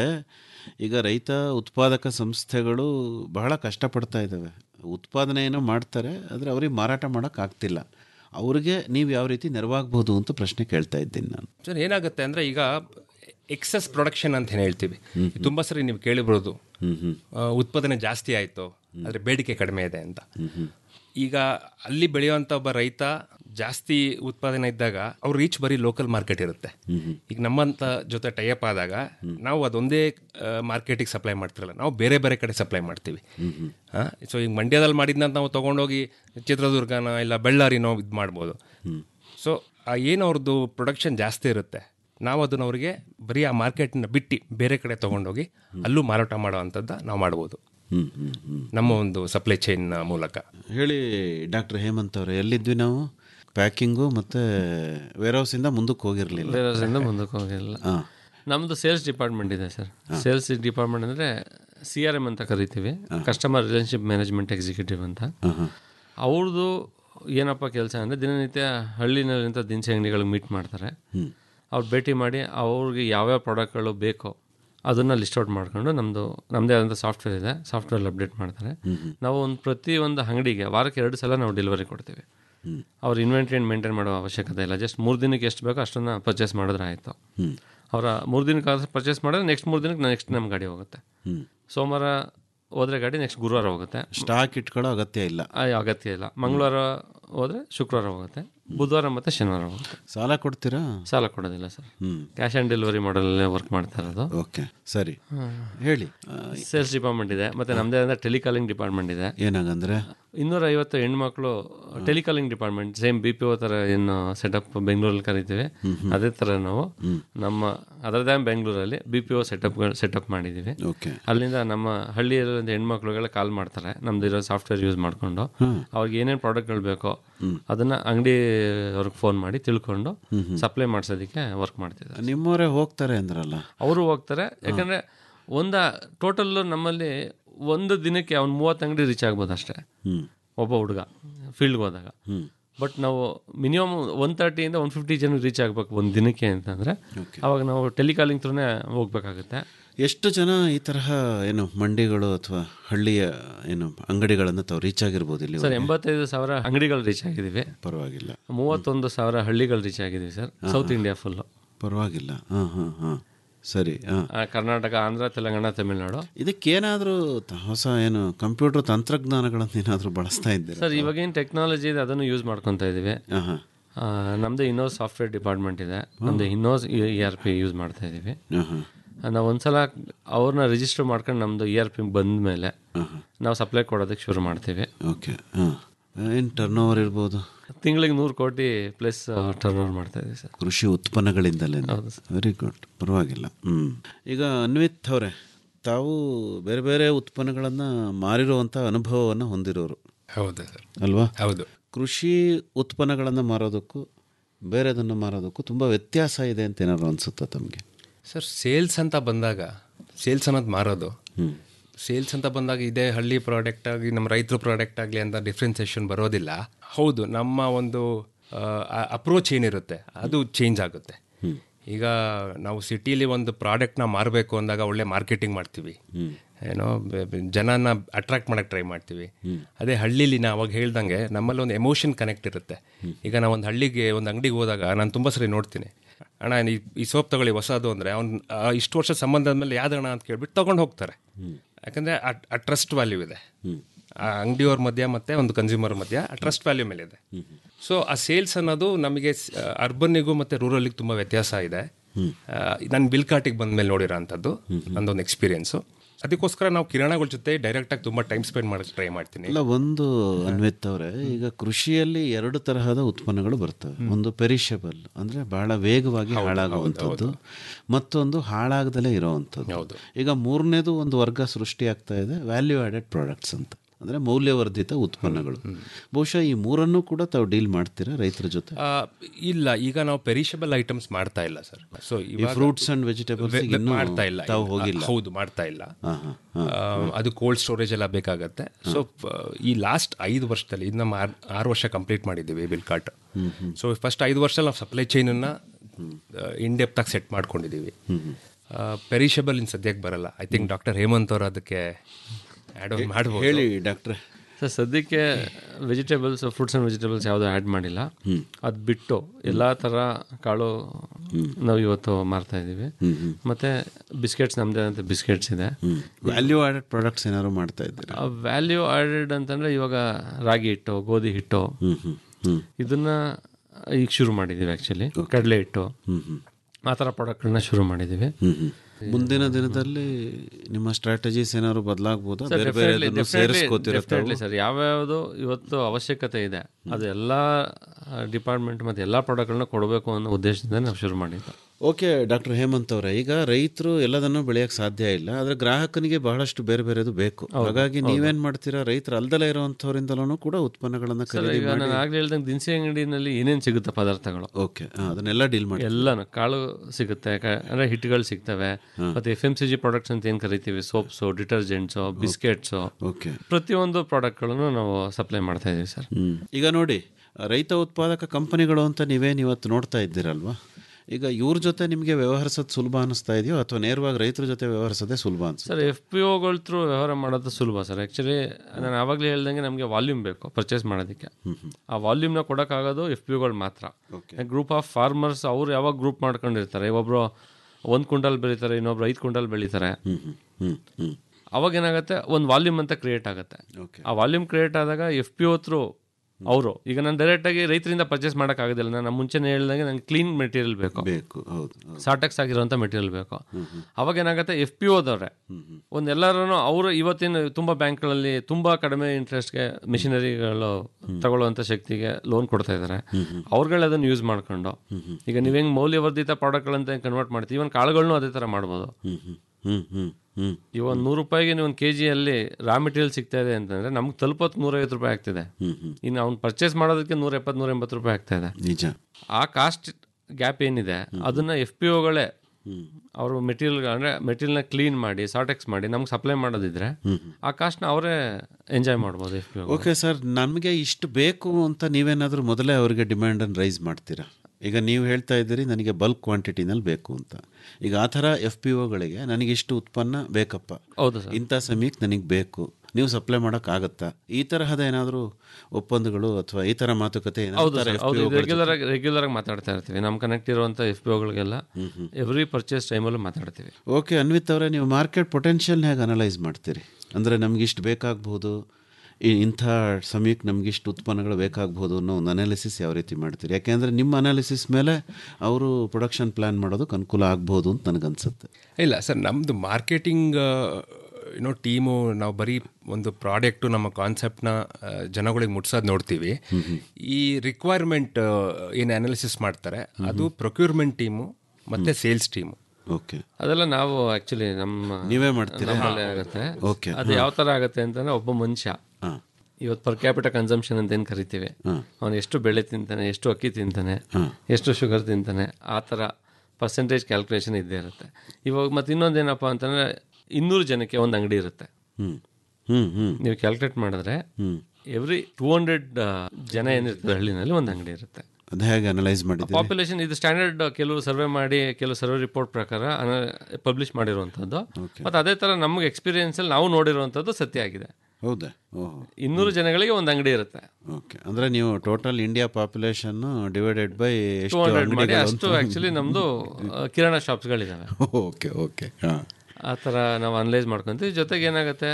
ಈಗ ರೈತ ಉತ್ಪಾದಕ ಸಂಸ್ಥೆಗಳು ಬಹಳ ಕಷ್ಟಪಡ್ತಾ ಇದ್ದಾವೆ ಉತ್ಪಾದನೆ ಏನೋ ಮಾಡ್ತಾರೆ ಆದರೆ ಅವ್ರಿಗೆ ಮಾರಾಟ ಮಾಡೋಕ್ಕಾಗ್ತಿಲ್ಲ ಅವ್ರಿಗೆ ನೀವು ಯಾವ ರೀತಿ ನೆರವಾಗ್ಬೋದು ಅಂತ ಪ್ರಶ್ನೆ ಕೇಳ್ತಾ ಇದ್ದೀನಿ ನಾನು ಸರ್ ಏನಾಗುತ್ತೆ ಅಂದ್ರೆ ಈಗ ಎಕ್ಸಸ್ ಪ್ರೊಡಕ್ಷನ್ ಅಂತ ಏನು ಹೇಳ್ತೀವಿ ತುಂಬಾ ಸರಿ ನೀವು ಕೇಳಿಬರೋದು ಆ, ಉತ್ಪಾದನೆ ಜಾಸ್ತಿ ಆಯಿತು ಆದರೆ ಬೇಡಿಕೆ ಕಡಿಮೆ ಇದೆ ಅಂತ ಈಗ ಅಲ್ಲಿ ಬೆಳೆಯುವಂಥ ಒಬ್ಬ ರೈತ ಜಾಸ್ತಿ ಉತ್ಪಾದನೆ ಇದ್ದಾಗ ಅವ್ರ ರೀಚ್ ಬರೀ ಲೋಕಲ್ ಮಾರ್ಕೆಟ್ ಇರುತ್ತೆ ಈಗ ನಮ್ಮಂತ ಜೊತೆ ಟೈಅಪ್ ಆದಾಗ ನಾವು ಅದೊಂದೇ ಮಾರ್ಕೆಟಿಗೆ ಸಪ್ಲೈ ಮಾಡ್ತಿರಲ್ಲ ನಾವು ಬೇರೆ ಬೇರೆ ಕಡೆ ಸಪ್ಲೈ ಮಾಡ್ತೀವಿ ಸೊ ಈಗ ಮಂಡ್ಯದಲ್ಲಿ ಮಾಡಿದ್ನ ನಾವು ತೊಗೊಂಡೋಗಿ ಚಿತ್ರದುರ್ಗನ ಇಲ್ಲ ಬೆಳ್ಳಾರಿನೋ ಇದು ಮಾಡ್ಬೋದು ಸೊ ಏನು ಅವ್ರದ್ದು ಪ್ರೊಡಕ್ಷನ್ ಜಾಸ್ತಿ ಇರುತ್ತೆ ನಾವು ಅದನ್ನ ಅವರಿಗೆ ಬರೀ ಆ ಮಾರ್ಕೆಟ್ನ ಬಿಟ್ಟು ಬೇರೆ ಕಡೆ ತೊಗೊಂಡೋಗಿ ಅಲ್ಲೂ ಮಾರಾಟ ಮಾಡೋ ಅಂಥದ್ದು ನಾವು ಮಾಡ್ಬೋದು ನಮ್ಮ ಒಂದು ಸಪ್ಲೈ ಚೈನ್ ಮೂಲಕ ಹೇಳಿ ಡಾಕ್ಟರ್ ಹೇಮಂತ್ ಅವರೇ ಎಲ್ಲಿದ್ವಿ ನಾವು ಪ್ಯಾಕಿಂಗು ಮತ್ತು ವೇರ್ಹೌಸಿಂದ ಮುಂದಕ್ಕೆ ಹೋಗಿರಲಿಲ್ಲ ಬೇರೆಯವರಿಂದ ಮುಂದಕ್ಕೆ ಹೋಗಿಲ್ಲ ಹಾಂ ನಮ್ಮದು ಸೇಲ್ಸ್ ಡಿಪಾರ್ಟ್ಮೆಂಟ್ ಇದೆ ಸರ್ ಸೇಲ್ಸ್ ಡಿಪಾರ್ಟ್ಮೆಂಟ್ ಅಂದರೆ ಸಿ ಆರ್ ಎಮ್ ಅಂತ ಕರಿತೀವಿ ಕಸ್ಟಮರ್ ರಿಲೇಷನ್ಶಿಪ್ ಮ್ಯಾನೇಜ್ಮೆಂಟ್ ಎಕ್ಸಿಕ್ಯೂಟಿವ್ ಅಂತ ಅವ್ರದ್ದು ಏನಪ್ಪ ಕೆಲಸ ಅಂದರೆ ದಿನನಿತ್ಯ ಹಳ್ಳಿನಲ್ಲಿಂಥ ದಿನಸಿ ಅಂಗಡಿಗಳಿಗೆ ಮೀಟ್ ಮಾಡ್ತಾರೆ ಅವ್ರು ಭೇಟಿ ಮಾಡಿ ಅವ್ರಿಗೆ ಯಾವ್ಯಾವ ಪ್ರಾಡಕ್ಟ್ಗಳು ಬೇಕೋ ಅದನ್ನು ಲಿಸ್ಟ್ ಔಟ್ ಮಾಡ್ಕೊಂಡು ನಮ್ಮದು ನಮ್ಮದೇ ಆದಂಥ ಸಾಫ್ಟ್ವೇರ್ ಇದೆ ಸಾಫ್ಟ್ವೇರ್ ಅಪ್ಡೇಟ್ ಮಾಡ್ತಾರೆ ನಾವು ಒಂದು ಪ್ರತಿ ಒಂದು ಅಂಗಡಿಗೆ ವಾರಕ್ಕೆ ಎರಡು ಸಲ ನಾವು ಡೆಲಿವರಿ ಕೊಡ್ತೀವಿ ಅವ್ರ ಇನ್ವೆಂಟ್ರಿ ಮೇಂಟೈನ್ ಮಾಡೋ ಅವಶ್ಯಕತೆ ಇಲ್ಲ ಜಸ್ಟ್ ಮೂರು ದಿನಕ್ಕೆ ಎಷ್ಟು ಬೇಕೋ ಅಷ್ಟನ್ನು ಪರ್ಚೇಸ್ ಮಾಡಿದ್ರೆ ಆಯಿತು ಅವರ ಮೂರು ದಿನಕ್ಕೆ ಪರ್ಚೇಸ್ ಮಾಡಿದ್ರೆ ನೆಕ್ಸ್ಟ್ ಮೂರು ದಿನಕ್ಕೆ ನೆಕ್ಸ್ಟ್ ನಮ್ಮ ಗಾಡಿ ಹೋಗುತ್ತೆ ಸೋಮವಾರ ಹೋದ್ರೆ ಗಾಡಿ ನೆಕ್ಸ್ಟ್ ಗುರುವಾರ ಹೋಗುತ್ತೆ ಸ್ಟಾಕ್ ಇಟ್ಕೊಳ್ಳೋ ಅಗತ್ಯ ಇಲ್ಲ ಆ, ಅಗತ್ಯ ಇಲ್ಲ ಮಂಗಳವಾರ ಹೋದ್ರೆ ಶುಕ್ರವಾರ ಹೋಗುತ್ತೆ ಬುಧವಾರ ಮತ್ತು ಶನಿವಾರ ಹೋಗುತ್ತೆ ಸಾಲ ಕೊಡ್ತೀರಾ ಸಾಲ ಕೊಡೋದಿಲ್ಲ ಸರ್ ಹ್ಞೂ ಕ್ಯಾಶ್ ಆನ್ ಡೆಲಿವರಿ ಮಾಡಲೇ ವರ್ಕ್ ಮಾಡ್ತಾ ಇರೋದು ಓಕೆ ಸರಿ ಹೇಳಿ ಆ, ಸೇಲ್ಸ್ ಡಿಪಾರ್ಟ್ಮೆಂಟ್ ಇದೆ ಮತ್ತು ನಮ್ಮದೇ ಆದ ಟೆಲಿಕಾಲಿಂಗ್ ಡಿಪಾರ್ಟ್ಮೆಂಟ್ ಇದೆ ಏನಾಗಂದ್ರೆ ಇನ್ನೂರ ಐವತ್ತು ಹೆಣ್ಮಕ್ಳು telecalling department same B P O ಥರ ಏನು ಸೆಟಪ್ ಬೆಂಗಳೂರಲ್ಲಿ ಕರಿತೀವಿ ಅದೇ ಥರ ನಾವು ನಮ್ಮ ಅದರದೇ ಬೆಂಗಳೂರಲ್ಲಿ ಬಿ ಪಿ ಒ ಸೆಟಪ್ಗಳು ಸೆಟಪ್ ಮಾಡಿದ್ದೀವಿ ಓಕೆ ಅಲ್ಲಿಂದ ನಮ್ಮ ಹಳ್ಳಿಯಲ್ಲಿ ಹೆಣ್ಮಕ್ಳುಗಳ ಕಾಲ್ ಮಾಡ್ತಾರೆ ನಮ್ದು ಇರೋ ಸಾಫ್ಟ್ವೇರ್ ಯೂಸ್ ಮಾಡಿಕೊಂಡು ಅವ್ರಿಗೆ ಏನೇನು ಪ್ರಾಡಕ್ಟ್ಗಳು ಬೇಕೋ ಅದನ್ನ ಅಂಗಡಿ ಅವ್ರಿಗೆ ಫೋನ್ ಮಾಡಿ ತಿಳ್ಕೊಂಡು ಸಪ್ಲೈ ಮಾಡಿಸೋದಕ್ಕೆ ವರ್ಕ್ ಮಾಡ್ತಿದ್ದಾರೆ ನಿಮ್ಮವರೇ ಹೋಗ್ತಾರೆ ಅಂದ್ರಲ್ಲ ಅವರು ಹೋಗ್ತಾರೆ ಯಾಕಂದ್ರೆ ಒಂದ ಟೋಟಲ್ ನಮ್ಮಲ್ಲಿ ಒಂದು ದಿನಕ್ಕೆ ಅವ್ನು ಮೂವತ್ತು ಅಂಗಡಿ ರೀಚ್ ಆಗ್ಬೋದು ಅಷ್ಟೇ ಹ್ಞೂ ಒಬ್ಬ ಹುಡುಗ ಫೀಲ್ಡ್ಗೆ ಹೋದಾಗ ಬಟ್ ನಾವು ಮಿನಿಮಮ್ ಒನ್ ತರ್ಟಿಯಿಂದ ಒನ್ ಫಿಫ್ಟಿ ಜನ ರೀಚ್ ಆಗಬೇಕು ಒಂದು ದಿನಕ್ಕೆ ಅಂತಂದರೆ ಅವಾಗ ನಾವು ಟೆಲಿಕಾಲಿಂಗ್ ಥ್ರೂನೇ ಹೋಗ್ಬೇಕಾಗುತ್ತೆ ಎಷ್ಟು ಜನ ಈ ತರಹ ಏನು ಮಂಡಿಗಳು ಅಥವಾ ಹಳ್ಳಿಯ ಏನು ಅಂಗಡಿಗಳನ್ನು ತಾವು ರೀಚ್ ಆಗಿರ್ಬೋದು ಇಲ್ಲಿ ಸರ್ ಎಂಬತ್ತೈದು ಸಾವಿರ ಅಂಗಡಿಗಳು ರೀಚ್ ಆಗಿದ್ದೀವಿ ಪರವಾಗಿಲ್ಲ ಮೂವತ್ತೊಂದು ಸಾವಿರ ಹಳ್ಳಿಗಳು ರೀಚ್ ಆಗಿದ್ದೀವಿ ಸರ್ ಸೌತ್ ಇಂಡಿಯಾ ಫುಲ್ಲು ಪರವಾಗಿಲ್ಲ ಹಾಂ ಹಾಂ ಹಾಂ ಸರಿ ಹಾಂ ಕರ್ನಾಟಕ ಆಂಧ್ರ ತೆಲಂಗಾಣ ತಮಿಳ್ನಾಡು ಇದಕ್ಕೇನಾದರೂ ಹೊಸ ಏನು ಕಂಪ್ಯೂಟರ್ ತಂತ್ರಜ್ಞಾನಗಳನ್ನು ಏನಾದರೂ ಬಳಸ್ತಾ ಇದ್ದೀರಾ ಸರ್ ಇವಾಗೇನು ಟೆಕ್ನಾಲಜಿ ಇದೆ ಅದನ್ನು ಯೂಸ್ ಮಾಡ್ಕೊತಾ ಇದ್ದೀವಿ ಹಾಂ ಹಾಂ ಆ, ನಮ್ದು ಇನ್ನೋಸ್ ಸಾಫ್ಟ್ವೇರ್ ಡಿಪಾರ್ಟ್ಮೆಂಟ್ ಇದೆ ನಮ್ದು ಇನ್ನೋಸ್ ಇ ಆರ್ ಪಿ ಯೂಸ್ ಮಾಡ್ತಾ ಇದ್ದೀವಿ ಹಾಂ ಹಾಂ ನಾವು ಒಂದ್ಸಲ ಅವ್ರನ್ನ ರಿಜಿಸ್ಟರ್ ಮಾಡ್ಕೊಂಡು ನಮ್ಮದು ಇ ಆರ್ ಪಿ ಬಂದ ಮೇಲೆ ನಾವು ಸಪ್ಲೈ ಕೊಡೋದಕ್ಕೆ ಶುರು ಮಾಡ್ತೀವಿ ಓಕೆ ಹಾಂ ಏನು ಟರ್ನ್ ಓವರ್ ಇರ್ಬೋದು ತಿಂಗಳಿಗೆ ನೂರು ಕೋಟಿ ಪ್ಲಸ್ ಟರ್ನ್ ಓವರ್ ಮಾಡ್ತಾ ಇದ್ದೀವಿ ಸರ್ ಕೃಷಿ ಉತ್ಪನ್ನಗಳಿಂದಲೇ ವೆರಿ ಗುಡ್ ಪರವಾಗಿಲ್ಲ ಹ್ಞೂ ಈಗ ಅನ್ವಿತ್ ಅವರೇ ತಾವು ಬೇರೆ ಬೇರೆ ಉತ್ಪನ್ನಗಳನ್ನು ಮಾರಿರುವಂಥ ಅನುಭವವನ್ನು ಹೊಂದಿರೋರು ಹೌದು ಸರ್ ಅಲ್ವಾ ಹೌದು ಕೃಷಿ ಉತ್ಪನ್ನಗಳನ್ನು ಮಾರೋದಕ್ಕೂ ಬೇರೆದನ್ನು ಮಾರೋದಕ್ಕೂ ತುಂಬ ವ್ಯತ್ಯಾಸ ಇದೆ ಅಂತ ಏನಾದ್ರು ಅನಿಸುತ್ತಾ ತಮಗೆ ಸರ್ ಸೇಲ್ಸ್ ಅಂತ ಬಂದಾಗ ಸೇಲ್ಸ್ ಅನ್ನೋದು ಮಾರೋದು ಸೇಲ್ಸ್ ಅಂತ ಬಂದಾಗ ಇದೇ ಹಳ್ಳಿ ಪ್ರಾಡಕ್ಟ್ ಆಗಿ ನಮ್ಮ ರೈತರ ಪ್ರಾಡಕ್ಟ್ ಆಗಲಿ ಅಂತ ಡಿಫ್ರೆನ್ಸೇಷನ್ ಬರೋದಿಲ್ಲ ಹೌದು ನಮ್ಮ ಒಂದು ಅಪ್ರೋಚ್ ಏನಿರುತ್ತೆ ಅದು ಚೇಂಜ್ ಆಗುತ್ತೆ ಈಗ ನಾವು ಸಿಟಿಲಿ ಒಂದು ಪ್ರಾಡಕ್ಟ್ನ ಮಾರಬೇಕು ಅಂದಾಗ ಒಳ್ಳೆ ಮಾರ್ಕೆಟಿಂಗ್ ಮಾಡ್ತೀವಿ ಏನೋ ಬೆ- ಬೆ- ಜನನ ಅಟ್ರಾಕ್ಟ್ ಮಾಡಕ್ಕೆ ಟ್ರೈ ಮಾಡ್ತೀವಿ ಅದೇ ಹಳ್ಳಿಲಿ ನಾವು ಅವಾಗ ಹೇಳ್ದಂಗೆ ನಮ್ಮಲ್ಲಿ ಒಂದು ಎಮೋಷನ್ ಕನೆಕ್ಟ್ ಇರುತ್ತೆ ಈಗ ನಾವು ಒಂದು ಹಳ್ಳಿಗೆ ಒಂದು ಅಂಗಡಿಗೆ ಹೋದಾಗ ನಾನು ತುಂಬ ಸರಿ ನೋಡ್ತೀನಿ ಅಣ್ಣ ಈ- ಈ ಸೋಪ್ ತಗೊಳ್ಳಿ ಹೊಸದು ಅಂದರೆ ಅವ್ನು ಇಷ್ಟು ವರ್ಷ ಸಂಬಂಧ ಆದಮೇಲೆ ಯಾವ್ದಣ್ಣ ಅಂತ ಕೇಳ್ಬಿಟ್ಟು ತಗೊಂಡು ಹೋಗ್ತಾರೆ ಯಾಕಂದರೆ ಆ ಟ್ರಸ್ಟ್ ವ್ಯಾಲ್ಯೂ ಇದೆ ಆ ಅಂಗಡಿಯವ್ರ ಮಧ್ಯ ಮತ್ತು ಒಂದು ಕನ್ಸ್ಯೂಮರ್ ಮಧ್ಯ ಆ ಟ್ರಸ್ಟ್ ವ್ಯಾಲ್ಯೂ ಮೇಲೆ ಇದೆ ಸೊ ಆ ಸೇಲ್ಸ್ ಅನ್ನೋದು ನಮಗೆ ಅರ್ಬನ್ನಿಗೂ ಮತ್ತು ರೂರಲ್ಲಿಗೂ ತುಂಬ ವ್ಯತ್ಯಾಸ ಇದೆ ನಾನು ಬಿಲ್ ಕಾರ್ಟಿಗೆ ಬಂದ ಮೇಲೆ ನೋಡಿರೋ ಅಂಥದ್ದು ನಂದೊಂದು ಎಕ್ಸ್ಪೀರಿಯನ್ಸು ಅದಕ್ಕೋಸ್ಕರ ನಾವು ಕಿರಾಣಗಳ ಜೊತೆ ಡೈರೆಕ್ಟಾಗಿ ತುಂಬ ಟೈಮ್ ಸ್ಪೆಂಡ್ ಮಾಡೋಕ್ಕೆ ಟ್ರೈ ಮಾಡ್ತೀನಿ ಇಲ್ಲ ಒಂದು ಅನ್ವಿತ್ ಅವರೇ ಈಗ ಕೃಷಿಯಲ್ಲಿ ಎರಡು ತರಹದ ಉತ್ಪನ್ನಗಳು ಬರ್ತವೆ ಒಂದು ಪೆರಿಷಬಲ್ ಅಂದರೆ ಬಹಳ ವೇಗವಾಗಿ ಹಾಳಾಗುವಂಥದ್ದು ಮತ್ತೊಂದು ಹಾಳಾಗದಲೇ ಇರೋವಂಥದ್ದು ಈಗ ಮೂರನೇದು ಒಂದು ವರ್ಗ ಸೃಷ್ಟಿ ಆಗ್ತಾ ಇದೆ ವ್ಯಾಲ್ಯೂ ಆಡೆಡ್ ಪ್ರಾಡಕ್ಟ್ಸ್ ಅಂತ ಅಂದರೆ ಮೌಲ್ಯವರ್ಧಿತ ಉತ್ಪನ್ನಗಳು ಬಹುಶಃ ಈ ಮೂರನ್ನು ಕೂಡ ತಾವು ಡೀಲ್ ಮಾಡ್ತೀರಾ ರೈತರ ಜೊತೆ ಆ, ಇಲ್ಲ ಈಗ ನಾವು ಪೆರಿಷಬಲ್ ಐಟಮ್ಸ್ ಮಾಡ್ತಾ ಇಲ್ಲ sir so fruits and vegetables ಗೆ ಇನ್ನೂ ಮಾಡ್ತಾ ಇಲ್ಲ ತಾವು ಇಲ್ಲ. ಹೋಗಿಲ್ಲ. ಹೌದು ಮಾಡ್ತಾ ಇಲ್ಲ ಹಾ, ಹಾ, ಆ, ಅದು ಕೋಲ್ಡ್ ಸ್ಟೋರೇಜ್ ಎಲ್ಲ ಬೇಕಾಗತ್ತೆ ಸೊ ಈ ಲಾಸ್ಟ್ ಐದು ವರ್ಷದಲ್ಲಿ ಇದು ನಮ್ಮ ಆರ್- ಆರು ವರ್ಷ ಕಂಪ್ಲೀಟ್ ಮಾಡಿದ್ದೀವಿ ಬಿಲ್ ಕಾರ್ಟ್ ಸೊ ಫಸ್ಟ್ ಐದು ವರ್ಷ ನಾವು ಸಪ್ಲೈ ಚೈನನ್ನು ಇನ್ ಡೆಪ್ತ್ ಆಗಿ ಸೆಟ್ ಮಾಡ್ಕೊಂಡಿದ್ದೀವಿ ಪೆರಿಷಬಲ್ ಇನ್ ಸದ್ಯಕ್ಕೆ ಬರಲ್ಲ ಐ ಥಿಂಕ್ ಡಾಕ್ಟರ್ ಹೇಮಂತ್ ಅವರು ಅದಕ್ಕೆ ಆ್ಯಡ್ ಆನ್ ಮಾಡ್ಬೋದು ಹೇಳಿ ಡಾಕ್ಟ್ರೆ ಸರ್ ಸದ್ಯಕ್ಕೆ ವೆಜಿಟೇಬಲ್ಸ್ ಫ್ರೂಟ್ಸ್ ಆ್ಯಂಡ್ ವೆಜಿಟೇಬಲ್ಸ್ ಯಾವುದೂ ಆ್ಯಡ್ ಮಾಡಿಲ್ಲ ಅದು ಬಿಟ್ಟು ಎಲ್ಲ ಥರ ಕಾಳು ನಾವು ಇವತ್ತು ಮಾರ್ತಾ ಇದ್ದೀವಿ ಮತ್ತು ಬಿಸ್ಕೆಟ್ಸ್ ನಮ್ಮದೇ ಅಂತ ಬಿಸ್ಕೆಟ್ಸ್ ಇದೆ ವ್ಯಾಲ್ಯೂ ಆಡೆಡ್ ಪ್ರಾಡಕ್ಟ್ಸ್ ಏನಾದ್ರು ಮಾಡ್ತಾ ಇದ್ದೀರಾ ವ್ಯಾಲ್ಯೂ ಆಡೆಡ್ ಅಂತಂದರೆ ಇವಾಗ ರಾಗಿ ಹಿಟ್ಟು ಗೋಧಿ ಹಿಟ್ಟು ಇದನ್ನ ಈಗ ಶುರು ಮಾಡಿದ್ದೀವಿ ಆ್ಯಕ್ಚುಲಿ ಕಡಲೆ ಹಿಟ್ಟು ಆ ಥರ ಪ್ರಾಡಕ್ಟ್ಗಳನ್ನ ಶುರು ಮಾಡಿದ್ದೀವಿ ಮುಂದಿನ ದಿನದಲ್ಲಿ ನಿಮ್ಮ ಸ್ಟ್ರಾಟಜೀಸ್ ಏನಾದ್ರು ಬದಲಾಗಬಹುದಾ ಸರ್, ಬೇರೆ definitely, ಬೇರೆ definitely, ಸೇರಿಸ್ಕೋತೀರಾ definitely ಸರ್ ಯಾವ್ಯಾವುದು ಇವತ್ತು ಅವಶ್ಯಕತೆ ಇದೆ ಅದು ಎಲ್ಲ ಡಿಪಾರ್ಟ್ಮೆಂಟ್ ಮತ್ತು ಎಲ್ಲ ಪ್ರಾಡಕ್ಟ್ಗಳನ್ನ ಕೊಡಬೇಕು ಅನ್ನೋ ಉದ್ದೇಶದಿಂದ ನಾವು ಶುರು ಮಾಡಿದ್ದು ಓಕೆ ಡಾಕ್ಟರ್ ಹೇಮಂತ್ ಅವರೇ ಈಗ ರೈತರು ಎಲ್ಲದನ್ನು ಬೆಳೆಯಕ್ಕೆ ಸಾಧ್ಯ ಇಲ್ಲ ಆದರೆ ಗ್ರಾಹಕನಿಗೆ ಬಹಳಷ್ಟು ಬೇರೆ ಬೇರೆದು ಬೇಕು ಹಾಗಾಗಿ ನೀವೇನ್ ಮಾಡ್ತೀರಾ ರೈತರು ಅಲ್ದಲೇ ಇರುವಂತವರಿಂದಲೂ ಕೂಡ ಉತ್ಪನ್ನಗಳನ್ನ ಸರ್ ಖರೀದಿ ಈಗ ಮಾಡಿ ನಾನು ಆಗ್ಲೇ ಹೇಳ್ದಂಗೆ ದಿನಸಿ ಅಂಗಡಿನಲ್ಲಿ ಏನೇನು ಸಿಗುತ್ತೆ ಪದಾರ್ಥಗಳು ಓಕೆ ಅದನ್ನೆಲ್ಲ ಡೀಲ್ ಮಾಡಿ ಎಲ್ಲಾನು ಕಾಳು ಸಿಗುತ್ತೆ ಕ- ಅಂದ್ರೆ ಹಿಟ್ಗಳು ಸಿಗ್ತವೆ ಮತ್ತೆ F M C G products ಅಂತ ಏನು ಕರಿತೀವಿ ಸೋಪ್ಸು ಡಿಟರ್ಜೆಂಟ್ಸು ಬಿಸ್ಕೆಟ್ಸು ಓಕೆ ಪ್ರತಿಯೊಂದು ಪ್ರಾಡಕ್ಟ್ಗಳನ್ನು ನಾವು ಸಪ್ಲೈ ಮಾಡ್ತಾ ಇದೀವಿ ಸರ್ ಹ್ಮ್. ಈಗ ನೋಡಿ ರೈತ ಉತ್ಪಾದಕ ಕಂಪನಿಗಳು ಅಂತ ನೀವೇನು ಇವತ್ತು ನೋಡ್ತಾ ಇದ್ದೀರಲ್ವಾ ಈಗ ಇವ್ರ ಜೊತೆ ನಿಮಗೆ ವ್ಯವಹರಿಸೋದು ಸುಲಭ ಅನಿಸ್ತಾ ಇದೆಯೋ ಅಥವಾ ನೇರವಾಗಿ ರೈತರ ಜೊತೆ ವ್ಯವಹರಿಸೋದೇ ಸುಲಭ ಅನ್ಸುತ್ತೆ ಸರ್ ಎಫ್ ಪಿ ಒಗಳ ಥ್ರೂ ವ್ಯವಹಾರ ಮಾಡೋದು ಸುಲಭ ಸರ್ ಆ್ಯಕ್ಚುಲಿ ನಾನು ಆವಾಗಲೇ ಹೇಳ್ದಂಗೆ ನಮಗೆ ವಾಲ್ಯೂಮ್ ಬೇಕು ಪರ್ಚೇಸ್ ಮಾಡೋದಕ್ಕೆ ಆ ವಾಲ್ಯೂಮ್ನ ಕೊಡೋಕ್ಕಾಗೋದು ಎಫ್ ಪಿ ಒಗಳು ಮಾತ್ರ ಗ್ರೂಪ್ ಆಫ್ ಫಾರ್ಮರ್ಸ್ ಅವ್ರು ಯಾವಾಗ ಗ್ರೂಪ್ ಮಾಡ್ಕೊಂಡಿರ್ತಾರೆ ಒಬ್ಬರು ಒಂದು ಕ್ವಿಂಟಲ್ ಬೆಳೀತಾರೆ ಇನ್ನೊಬ್ರು ಐದು ಕ್ವಿಂಟಲ್ ಬೆಳೀತಾರೆ ಅವಾಗ ಏನಾಗುತ್ತೆ ಒಂದು ವಾಲ್ಯೂಮ್ ಅಂತ ಕ್ರಿಯೇಟ್ ಆಗುತ್ತೆ ಆ ವಾಲ್ಯೂಮ್ ಕ್ರಿಯೇಟ್ ಆದಾಗ ಎಫ್ ಪಿ ಒ ಥ್ರೂ ಅವರು ಈಗ ನಾನು ಡೈರೆಕ್ಟಾಗಿ ರೈತರಿಂದ ಪರ್ಚೇಸ್ ಮಾಡೋಕ್ಕಾಗೋದಿಲ್ಲ ನಾನು ಮುಂಚೆನೇ ಹೇಳ್ದಂಗೆ ನಂಗೆ ಕ್ಲೀನ್ ಮೆಟೀರಿಯಲ್ ಬೇಕು ಬೇಕು ಹೌದು ಸಾಟೆಕ್ಸ್ ಆಗಿರುವಂಥ ಮೆಟೀರಿಯಲ್ ಬೇಕು ಅವಾಗ ಏನಾಗುತ್ತೆ ಎಫ್ ಪಿ ಓದವ್ರೆ ಒಂದು ಎಲ್ಲರೂ ಅವರು ಇವತ್ತಿನ ತುಂಬ ಬ್ಯಾಂಕ್ಗಳಲ್ಲಿ ತುಂಬ ಕಡಿಮೆ ಇಂಟ್ರೆಸ್ಟ್ಗೆ ಮಿಷಿನರಿಗಳು ತಗೊಳ್ಳುವಂಥ ಶಕ್ತಿಗೆ ಲೋನ್ ಕೊಡ್ತಾ ಇದ್ದಾರೆ ಅವ್ರುಗಳೇ ಅದನ್ನು ಯೂಸ್ ಮಾಡ್ಕೊಂಡು ಈಗ ನೀವು ಹೆಂಗೆ ಮೌಲ್ಯವರ್ಧಿತ ಪ್ರಾಡಕ್ಟ್ಗಳಂತ ಕನ್ವರ್ಟ್ ಮಾಡ್ತೀವಿ ಇವನ್ ಕಾಳುಗಳನ್ನು ಅದೇ ಥರ ಮಾಡ್ಬೋದು ಹ್ಮ್ ಹ್ಮ್ ಹ್ಮ್ ಈಗ ಒಂದು ನೂರು ರೂಪಾಯಿಗೆ ನೀವು ಒಂದು ಕೆ ಜಿಯಲ್ಲಿ ರಾ ಮೆಟೀರಿಯಲ್ ಸಿಗ್ತಾ ಇದೆ ಅಂತಂದ್ರೆ ನಮ್ಗೆ ತಲುಪತ್ತು ನೂರೈವತ್ತು ರೂಪಾಯಿ ಆಗ್ತಿದೆ ಇನ್ನು ಅವ್ನು ಪರ್ಚೇಸ್ ಮಾಡೋದಕ್ಕೆ ನೂರ ಎಪ್ಪತ್ತು ನೂರ ಎಂಬತ್ತು ರೂಪಾಯಿ ಆಗ್ತಾ ಇದೆ ನಿಜ ಆ ಕಾಸ್ಟ್ ಗ್ಯಾಪ್ ಏನಿದೆ ಅದನ್ನ ಎಫ್ ಪಿ ಒಗಳೇ ಅವರು ಮೆಟೀರಿಯಲ್ ಅಂದರೆ ಮೆಟೀರಿಯಲ್ನ ಕ್ಲೀನ್ ಮಾಡಿ ಸಾರ್ಟೆಕ್ಸ್ ಮಾಡಿ ನಮ್ಗೆ ಸಪ್ಲೈ ಮಾಡೋದಿದ್ರೆ ಆ ಕಾಸ್ಟ್ನ ಅವರೇ ಎಂಜಾಯ್ ಮಾಡ್ಬೋದು ಎಫ್ ಪಿ ಓಕೆ ಸರ್ ನಮಗೆ ಇಷ್ಟು ಬೇಕು ಅಂತ ನೀವೇನಾದರೂ ಮೊದಲೇ ಅವರಿಗೆ ಡಿಮ್ಯಾಂಡನ್ನು ರೈಸ್ ಮಾಡ್ತೀರಾ ಈಗ ನೀವು ಹೇಳ್ತಾ ಇದ್ದೀರಿ ನನಗೆ ಬಲ್ಕ್ ಕ್ವಾಂಟಿಟಿನಲ್ಲಿ ಬೇಕು ಅಂತ ಈಗ ಆ ಥರ ಎಫ್ ಪಿ ಒಗಳಿಗೆ ನನಗೆ ಇಷ್ಟು ಉತ್ಪನ್ನ ಬೇಕಪ್ಪ ಹೌದು ಸರ್ ಇಂಥ ಸಮಯಕ್ಕೆ ನನಗೆ ಬೇಕು ನೀವು ಸಪ್ಲೈ ಮಾಡೋಕ್ಕಾಗತ್ತಾ ಈ ತರಹದ ಏನಾದರೂ ಒಪ್ಪಂದಗಳು ಅಥವಾ ಈ ಥರ ಮಾತುಕತೆ ಏನಾದ್ರು ಹೌದು ತರ ಸರ್ FPO ಹೌದು ಗಳ ರೆಗ್ಯುಲರ್ ಆಗಿ ರೆಗ್ಯುಲರ್ ಆಗಿ ಮಾತಾಡ್ತಾ ಇರ್ತೀವಿ ನಮ್ಮ ಕನೆಕ್ಟ್ ಇರುವಂಥ ಎಫ್ ಪಿ ಒಗಳಿಗೆಲ್ಲ ಎವ್ರಿ ಪರ್ಚೇಸ್ ಟೈಮಲ್ಲೂ ಮಾತಾಡ್ತೀವಿ ಓಕೆ ಅನ್ವಿತ್ ಅವರೇ ನೀವು ಮಾರ್ಕೆಟ್ ಪೊಟೆನ್ಷಿಯಲ್ನ ಹೇಗೆ ಅನಲೈಸ್ ಮಾಡ್ತೀರಿ ಅಂದರೆ ನಮ್ಗೆ ಇಷ್ಟು ಬೇಕಾಗ್ಬೋದು ಈ ಇಂಥ ಸಮಯಕ್ಕೆ ನಮ್ಗೆ ಇಷ್ಟು ಉತ್ಪನ್ನಗಳು ಬೇಕಾಗ್ಬೋದು ಅನ್ನೋ ಒಂದು ಅನಾಲಿಸಿಸ್ ಯಾವ ರೀತಿ ಮಾಡ್ತೀರಿ ಯಾಕೆಂದರೆ ನಿಮ್ಮ ಅನಾಲಿಸಿಸ್ ಮೇಲೆ ಅವರು ಪ್ರೊಡಕ್ಷನ್ ಪ್ಲ್ಯಾನ್ ಮಾಡೋದಕ್ಕೆ ಅನುಕೂಲ ಆಗ್ಬೋದು ಅಂತ ನನಗನ್ಸುತ್ತೆ ಇಲ್ಲ ಸರ್ ನಮ್ಮದು ಮಾರ್ಕೆಟಿಂಗ್ ಏನೋ ಟೀಮು ನಾವು ಬರೀ ಒಂದು ಪ್ರಾಡಕ್ಟು ನಮ್ಮ ಕಾನ್ಸೆಪ್ಟ್ನ ಜನಗಳಿಗೆ ಮುಟ್ಸೋದು ನೋಡ್ತೀವಿ ಈ ರಿಕ್ವೈರ್ಮೆಂಟ್ ಏನು ಅನಾಲಿಸಿಸ್ ಮಾಡ್ತಾರೆ ಅದು ಪ್ರೊಕ್ಯೂರ್ಮೆಂಟ್ ಟೀಮು ಮತ್ತು ಸೇಲ್ಸ್ ಟೀಮು ಓಕೆ ಅದೆಲ್ಲ ನಾವು ಆಕ್ಚುಲಿ ನಮ್ಮ ನೀವೇ ಮಾಡ್ತೀರಾ? ನಮ್ಮಲ್ಲೇ ಆಗುತ್ತೆ Okay. ಅದು ಯಾವ ತರ ಆಗುತ್ತೆ ಅಂತಂದ್ರೆ ಒಬ್ಬ ಮನುಷ್ಯ ಇವತ್ತು ಪರ್ ಕ್ಯಾಪಿಟ ಕನ್ಸಂಪ್ಷನ್ ಅಂತ ಏನು ಕರಿತೀವಿ ಅವನು ಎಷ್ಟು ಬೆಳೆ ತಿಂತಾನೆ ಎಷ್ಟು ಅಕ್ಕಿ ತಿಂತಾನೆ ಎಷ್ಟು ಶುಗರ್ ತಿಂತಾನೆ ಆ ಥರ ಪರ್ಸೆಂಟೇಜ್ ಕ್ಯಾಲ್ಕುಲೇಷನ್ ಇದ್ದೇ ಇರುತ್ತೆ ಇವಾಗ ಮತ್ತೆ ಇನ್ನೊಂದೇನಪ್ಪ ಅಂತಂದ್ರೆ ಇನ್ನೂರು ಜನಕ್ಕೆ ಒಂದು ಅಂಗಡಿ ಇರುತ್ತೆ ಹ್ಮ್ ಹ್ಮ್ ಹ್ಮ್ ನೀವು ಕ್ಯಾಲ್ಕುಲೇಟ್ ಮಾಡಿದ್ರೆ ಎವ್ರಿ ಟೂ ಹಂಡ್ರೆಡ್ ಜನ ಏನಿರ್ತದೆ ಹಳ್ಳಿನಲ್ಲಿ ಒಂದು ಅಂಗಡಿ ಇರುತ್ತೆ ಅದು ಹೇಗೆ ಅನಲೈಸ್ ಮಾಡಿದ್ದೀರಿ ಪಾಪ್ಯುಲೇಷನ್ ಇದು ಸ್ಟ್ಯಾಂಡರ್ಡ್ ಕೆಲವು ಸರ್ವೆ ಮಾಡಿ ಕೆಲವು ಸರ್ವೆ ರಿಪೋರ್ಟ್ ಪ್ರಕಾರ ಪಬ್ಲಿಷ್ ಮಾಡಿರುವಂಥದ್ದು ಮತ್ತು ಅದೇ ಥರ ನಮಗೆ ಎಕ್ಸ್ಪೀರಿಯನ್ಸಲ್ಲಿ ನಾವು ನೋಡಿರುವಂಥದ್ದು ಸತ್ಯ ಆಗಿದೆ ಹೌದಾ ಓಹೋ ಇನ್ನೂರು ಜನಗಳಿಗೆ ಒಂದು ಅಂಗಡಿ ಇರುತ್ತೆ ಓಕೆ ಅಂದರೆ ನೀವು total India population divided by two ಎಷ್ಟು ಹಂಡ್ರೆಡ್ ಮಾಡಿ ಅಂಗಡಿಗಳು ಅಷ್ಟು ಆ್ಯಕ್ಚುಲಿ ನಮ್ಮದು ಕಿರಾಣ ಶಾಪ್ಸ್ಗಳಿದ್ದಾವೆ ಓಕೆ ಓಕೆ ಹಾಂ ಆ ಥರ ನಾವು ಅನಲೈಸ್ ಮಾಡ್ಕೊಂತೀವಿ ಜೊತೆಗೆ ಏನಾಗುತ್ತೆ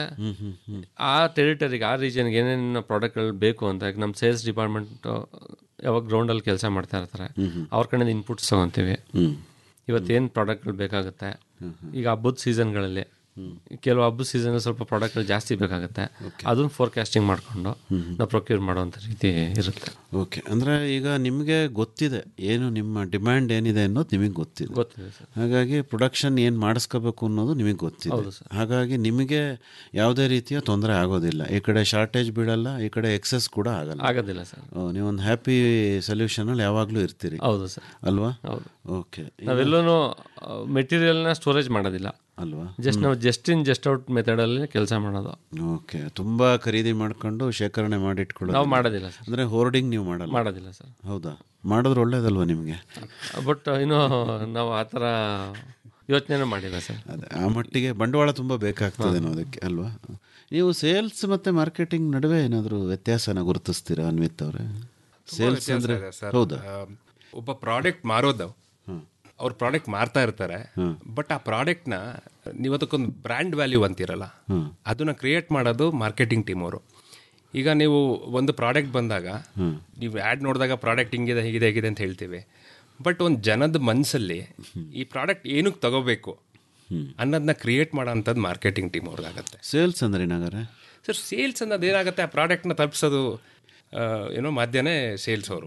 ಆ ಟೆರಿಟರಿಗೆ ಆ ರೀಜನ್ಗೆ ಏನೇನು ಪ್ರಾಡಕ್ಟ್ಗಳು ಬೇಕು ಅಂತ ಈಗ ನಮ್ಮ ಸೇಲ್ಸ್ ಡಿಪಾರ್ಟ್ಮೆಂಟ್ ಯಾವಾಗ ಗ್ರೌಂಡಲ್ಲಿ ಕೆಲಸ ಮಾಡ್ತಾ ಇರ್ತಾರೆ ಅವ್ರ ಕಡೆಯಿಂದ ಇನ್ಪುಟ್ಸ್ ತೊಗೊತೀವಿ ಇವತ್ತೇನು ಪ್ರಾಡಕ್ಟ್ಗಳು ಬೇಕಾಗುತ್ತೆ ಈಗ ಹಬ್ಬದ ಸೀಸನ್ಗಳಲ್ಲಿ ಕೆಲವು ಹಬ್ಬದ ಸೀಸನ್ ಸ್ವಲ್ಪ ಪ್ರಾಡಕ್ಟ್ಗಳು ಜಾಸ್ತಿ ಬೇಕಾಗುತ್ತೆ ಅದನ್ನ ಫೋರ್ಕಾಸ್ಟಿಂಗ್ ಮಾಡಿಕೊಂಡು ನಾವು ಪ್ರೊಕ್ಯೂರ್ ಮಾಡುವಂಥ ರೀತಿ ಇರುತ್ತೆ ಓಕೆ ಅಂದರೆ ಈಗ ನಿಮಗೆ ಗೊತ್ತಿದೆ ಏನು ನಿಮ್ಮ ಡಿಮ್ಯಾಂಡ್ ಏನಿದೆ ಅನ್ನೋದು ನಿಮಗೆ ಗೊತ್ತಿದೆ ಗೊತ್ತಿದೆ ಸರ್ ಹಾಗಾಗಿ ಪ್ರೊಡಕ್ಷನ್ ಏನು ಮಾಡಿಸ್ಕೋಬೇಕು ಅನ್ನೋದು ನಿಮಗೆ ಗೊತ್ತಿದೆ ಹೌದು ಸರ್. ಹಾಗಾಗಿ ನಿಮಗೆ ಯಾವುದೇ ರೀತಿಯ ತೊಂದರೆ ಆಗೋದಿಲ್ಲ ಈ ಕಡೆ ಶಾರ್ಟೇಜ್ ಬೀಳಲ್ಲ ಈ ಕಡೆ ಎಕ್ಸೆಸ್ ಕೂಡ ಆಗಲ್ಲ ಆಗೋದಿಲ್ಲ ಸರ್ ಓ, ನೀವೊಂದು ಹ್ಯಾಪಿ ಸೊಲ್ಯೂಷನಲ್ಲಿ ಯಾವಾಗಲೂ ಇರ್ತೀರಿ ಹೌದು ಸರ್ ಅಲ್ವಾ ಹೌದು ಓಕೆ ನಾವೆಲ್ಲೂ ಮೆಟೀರಿಯಲ್ನ ಸ್ಟೋರೇಜ್ ಮಾಡೋದಿಲ್ಲ ಅಲ್ವಾ ಜಸ್ಟ್ ನಾವು ಜಸ್ಟ್ ಇನ್ ಜಸ್ಟ್ ಔಟ್ ಮೆಥಡಲ್ಲಿ ಕೆಲಸ ಮಾಡೋದು ಓಕೆ ತುಂಬ ಖರೀದಿ ಮಾಡ್ಕೊಂಡು ಶೇಖರಣೆ ಮಾಡಿಟ್ಕೊಳ್ಳೋದು ನಾವು ಮಾಡೋದಿಲ್ಲ ಸರ್ ಅಂದರೆ ಹೋರ್ಡಿಂಗ್ ನೀವು ಮಾಡಲ್ಲ ಮಾಡೋದಿಲ್ಲ ಸರ್ ಹೌದಾ ಮಾಡಿದ್ರೆ ಒಳ್ಳೇದಲ್ವಾ ನಿಮಗೆ ಬಟ್ ಇನ್ನು ನಾವು ಆ ಥರ ಯೋಚನೆ ಮಾಡಿಲ್ಲ ಸರ್ ಅದೇ ಆ ಮಟ್ಟಿಗೆ ಬಂಡವಾಳ ತುಂಬ ಬೇಕಾಗ್ತದೆ ಅದಕ್ಕೆ ಅಲ್ವಾ ನೀವು ಸೇಲ್ಸ್ ಮತ್ತು ಮಾರ್ಕೆಟಿಂಗ್ ನಡುವೆ ಏನಾದರೂ ವ್ಯತ್ಯಾಸನ ಗುರುತಿಸ್ತೀರಾ ಅನ್ವಿತ್ ಅವರೇ ಸೇಲ್ಸ್ ವ್ಯತ್ಯಾಸ ಅಂದರೆ ಇದೆ ಸರ್. ಹೌದಾ ಆ, ಒಬ್ಬ ಪ್ರಾಡಕ್ಟ್ ಮಾರೋದು ಅವ್ರ ಪ್ರಾಡಕ್ಟ್ ಮಾರ್ತಾ ಇರ್ತಾರೆ ಬಟ್ ಆ ಪ್ರಾಡಕ್ಟ್ನ ನೀವು ಅದಕ್ಕೊಂದು ಬ್ರ್ಯಾಂಡ್ ವ್ಯಾಲ್ಯೂ ಅಂತೀರಲ್ಲ ಅದನ್ನ ಕ್ರಿಯೇಟ್ ಮಾಡೋದು ಮಾರ್ಕೆಟಿಂಗ್ ಟೀಮ್ ಅವರು ಈಗ ನೀವು ಒಂದು ಪ್ರಾಡಕ್ಟ್ ಬಂದಾಗ ನೀವು ಆ್ಯಡ್ ನೋಡಿದಾಗ ಪ್ರಾಡಕ್ಟ್ ಹಿಂಗಿದೆ ಹೀಗಿದೆ ಹೇಗಿದೆ ಅಂತ ಹೇಳ್ತೀವಿ ಬಟ್ ಒಂದು ಜನದ ಮನಸ್ಸಲ್ಲಿ ಈ ಪ್ರಾಡಕ್ಟ್ ಏನಕ್ಕೆ ತಗೋಬೇಕು ಅನ್ನೋದನ್ನ ಕ್ರಿಯೇಟ್ ಮಾಡೋ ಅಂಥದ್ದು ಮಾರ್ಕೆಟಿಂಗ್ ಟೀಮ್ ಅವ್ರಿಗಾಗತ್ತೆ ಸೇಲ್ಸ್ ಅಂದ್ರೆ ಏನಾಗಾರೆ ಸರ್ ಸೇಲ್ಸ್ ಅನ್ನೋದು ಏನಾಗುತ್ತೆ ಆ ಪ್ರಾಡಕ್ಟ್ನ ತಲುಪಿಸೋದು ಆ, ಏನೋ ಮಾಧ್ಯನೇ ಸೇಲ್ಸ್ ಅವರು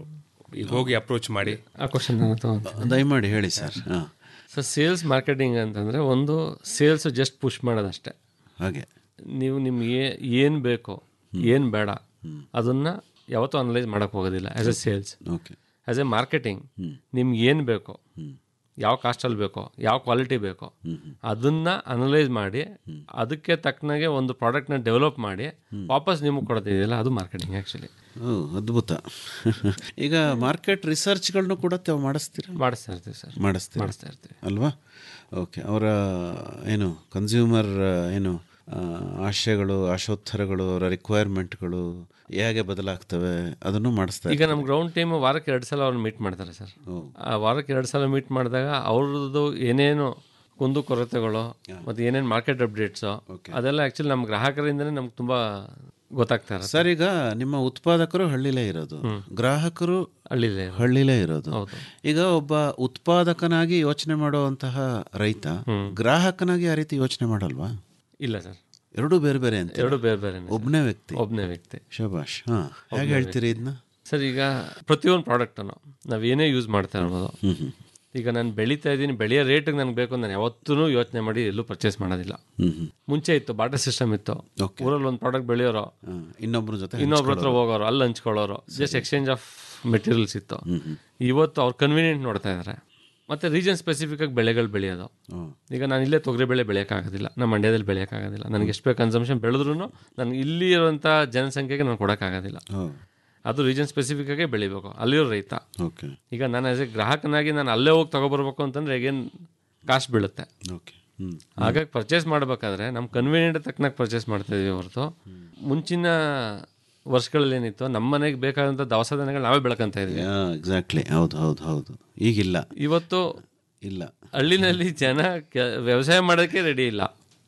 ಈಗ ಹೋಗಿ ಅಪ್ರೋಚ್ ಮಾಡಿ ಆ ಕ್ವಶನ್ ದಯಮಾಡಿ ಹೇಳಿ ಸರ್ ಹಾಂ ಸೊ ಸೇಲ್ಸ್ ಮಾರ್ಕೆಟಿಂಗ್ ಅಂತಂದರೆ ಒಂದು ಸೇಲ್ಸ್ ಜಸ್ಟ್ ಪುಷ್ ಮಾಡೋದಷ್ಟೇ ಹಾಗೆ ನೀವು ನಿಮ್ಗೆ ಏನು ಬೇಕೋ ಏನು ಬೇಡ ಅದನ್ನು ಯಾವತ್ತೂ ಅನಲೈಸ್ ಮಾಡೋಕ್ಕೆ ಹೋಗೋದಿಲ್ಲ as a sales okay as a marketing ನಿಮ್ಗೆ ಏನು ಬೇಕೋ ಯಾವ ಕಾಸ್ಟಲ್ಲಿ ಬೇಕೋ ಯಾವ ಕ್ವಾಲಿಟಿ ಬೇಕೋ ಅದನ್ನು ಅನಲೈಸ್ ಮಾಡಿ ಅದಕ್ಕೆ ತಕ್ಕನಾಗೆ ಒಂದು ಪ್ರಾಡಕ್ಟ್ನ ಡೆವಲಪ್ ಮಾಡಿ ವಾಪಸ್ ನಿಮಗೆ ಕೊಡೋದಿದೆಯಲ್ಲ ಅದು ಮಾರ್ಕೆಟಿಂಗ್ ಆ್ಯಕ್ಚುಲಿ ಓ ಅದ್ಭುತ ಈಗ ಮಾರ್ಕೆಟ್ ರಿಸರ್ಚ್ಗಳನ್ನು ಕೂಡ ತಾವು ಮಾಡಿಸ್ತೀರಾ ಮಾಡಿಸ್ತಾ ಇರ್ತೀವಿ ಸರ್ ಮಾಡಿಸ್ತೀರಾ ಮಾಡಿಸ್ತಾ ಇರ್ತೀವಿ ಅಲ್ವಾ ಓಕೆ ಅವರ ಏನು ಕನ್ಸ್ಯೂಮರ್ ಏನು ಆ, ಆಶಯಗಳು ಆಶೋತ್ತರಗಳು ಅವರ ರಿಕ್ವೈರ್ಮೆಂಟ್ಗಳು ಹೇಗೆ ಬದಲಾಗ್ತವೆ ಅದನ್ನು ಮಾಡಿಸ್ತಾರೆ ಈಗ ನಮ್ಮ ಗ್ರೌಂಡ್ ಟೀಮ್ ವಾರಕ್ಕೆ ಎರಡು ಸಲ ಅವ್ರನ್ನ ಮೀಟ್ ಮಾಡ್ತಾರೆ ಸರ್ ಆ ವಾರಕ್ಕೆ ಎರಡು ಸಲ ಮೀಟ್ ಮಾಡಿದಾಗ ಅವ್ರದ್ದು ಏನೇನು ಕುಂದು ಕೊರತೆಗಳು ಮತ್ತು ಏನೇನು ಮಾರ್ಕೆಟ್ ಅಪ್ಡೇಟ್ಸು ಅದೆಲ್ಲ ಆ್ಯಕ್ಚುಲಿ ನಮ್ಮ ಗ್ರಾಹಕರಿಂದನೇ ನಮ್ಗೆ ತುಂಬ ಗೊತ್ತಾಗ್ತಾ ಇರುತ್ತೆ ಸರ್ ಈಗ ನಿಮ್ಮ ಉತ್ಪಾದಕರು ಹಳ್ಳಿಲೇ ಇರೋದು ಗ್ರಾಹಕರು ಹಳ್ಳಿಲೇ ಹಳ್ಳಿಲೇ ಇರೋದು ಹೌದು. ಈಗ ಒಬ್ಬ ಉತ್ಪಾದಕನಾಗಿ ಯೋಚನೆ ಮಾಡುವಂತಹ ರೈತ ಗ್ರಾಹಕನಾಗಿ ಆ ರೀತಿ ಯೋಚನೆ ಮಾಡಲ್ವಾ ಇಲ್ಲ ಸರ್ ಎರಡೂ ಬೇರೆ ಬೇರೆ ಅಂತ ಎರಡು ಬೇರೆ ಬೇರೆ ಒಬ್ಬನೇ ವ್ಯಕ್ತಿ ಒಬ್ಬನೇ ವ್ಯಕ್ತಿ ಶಬಾಷ್ ಹಾ ಹೇಗೆ ಹೇಳ್ತೀರಿ ಇದನ್ನ ಸರ್ ಈಗ ಪ್ರತಿಯೊಂದು ಪ್ರಾಡಕ್ಟನ್ನು ನಾವು ಏನೇ ಯೂಸ್ ಮಾಡ್ತಾ ಇರ್ಬೋದು ಈಗ ನಾನು ಬೆಳೀತಾ ಇದ್ದೀನಿ ಬೆಳೆಯೋ ರೇಟಿಗೆ ನನಗೆ ಬೇಕು ಅಂತ ನಾನು ಯಾವತ್ತೂ ಯೋಚನೆ ಮಾಡಿ ಎಲ್ಲೂ ಪರ್ಚೇಸ್ ಮಾಡೋದಿಲ್ಲ ಮುಂಚೆ ಇತ್ತು ಬಾಟರ್ ಸಿಸ್ಟಮ್ ಇತ್ತು ಊರಲ್ಲಿ ಒಂದು ಪ್ರಾಡಕ್ಟ್ ಬೆಳೆಯೋರು ಇನ್ನೊಬ್ಬರ ಜೊತೆ ಇನ್ನೊಬ್ರ ಹತ್ರ ಹೋಗೋರು ಅಲ್ಲಿ ಹಂಚ್ಕೊಳ್ಳೋರು ಜಸ್ಟ್ ಎಕ್ಸ್ಚೇಂಜ್ ಆಫ್ ಮೆಟೀರಿಯಲ್ಸ್ ಇತ್ತು ಇವತ್ತು ಅವ್ರು ಕನ್ವೀನಿಯಂಟ್ ನೋಡ್ತಾ ಇದ್ದಾರೆ ಮತ್ತೆ ರೀಜನ್ ಸ್ಪೆಸಿಫಿಕ್ ಆಗಿ ಬೆಳೆಗಳು ಬೆಳೆಯೋದು ಈಗ ನಾನು ಇಲ್ಲೇ ತೊಗರಿ ಬೆಳೆ ಬೆಳೆಯೋಕ್ಕಾಗೋದಿಲ್ಲ ನಮ್ಮ ಮಂಡ್ಯದಲ್ಲಿ ಬೆಳೆಯೋಕ್ಕಾಗೋದಿಲ್ಲ ನನಗೆ ಎಷ್ಟು ಬೇಕು ಕನ್ಸಂಪ್ಷನ್ ಬೆಳೆದ್ರೂ ನನಗೆ ಇಲ್ಲಿ ಇರುವಂಥ ಜನಸಂಖ್ಯೆಗೆ ನಾನು ಕೊಡೋಕ್ಕಾಗೋದಿಲ್ಲ ಅದು ರೀಜನ್ ಸ್ಪೆಸಿಫಿಕ್ ಆಗೇ ಬೆಳಿಬೇಕು ಅಲ್ಲಿರೋ ರೈತ ಓಕೆ ಈಗ ನಾನು ಆಸ್ ಎ ಗ್ರಾಹಕನಾಗಿ ನಾನು ಅಲ್ಲೇ ಹೋಗಿ ತಗೊಬರ್ಬೇಕು ಅಂತಂದ್ರೆ ಈಗೇನು ಕಾಸ್ಟ್ ಬೀಳುತ್ತೆ ಓಕೆ ಹ್ಮ್ ಹಾಗಾಗಿ ಪರ್ಚೇಸ್ ಮಾಡಬೇಕಾದ್ರೆ ನಮ್ಮ ಕನ್ವೀನಿಯಂಟ್ ತಕ್ಕನಾಗಿ ಪರ್ಚೇಸ್ ಮಾಡ್ತಾ ಇದೀವಿ ಹೊರತು ಮುಂಚಿನ ವರ್ಷಗಳಲ್ಲಿ ಏನಿತ್ತು ನಮ್ಮ ಮನೆಗೆ ಬೇಕಾದಂಥ ದವಸ ಧಾನ್ಯಗಳು ನಾವೇ ಬೆಳ್ಕೊಂತ ಇದ್ವಿ ಎಕ್ಸಾಕ್ಟ್ಲಿ ಹೌದು ಹೌದು ಹೌದು ಈಗಿಲ್ಲ ಇವತ್ತು ಇಲ್ಲ ಹಳ್ಳಿನಲ್ಲಿ ಜನ ಕೆ- ವ್ಯವಸಾಯ ಮಾಡೋಕ್ಕೆ ರೆಡಿ ಇಲ್ಲ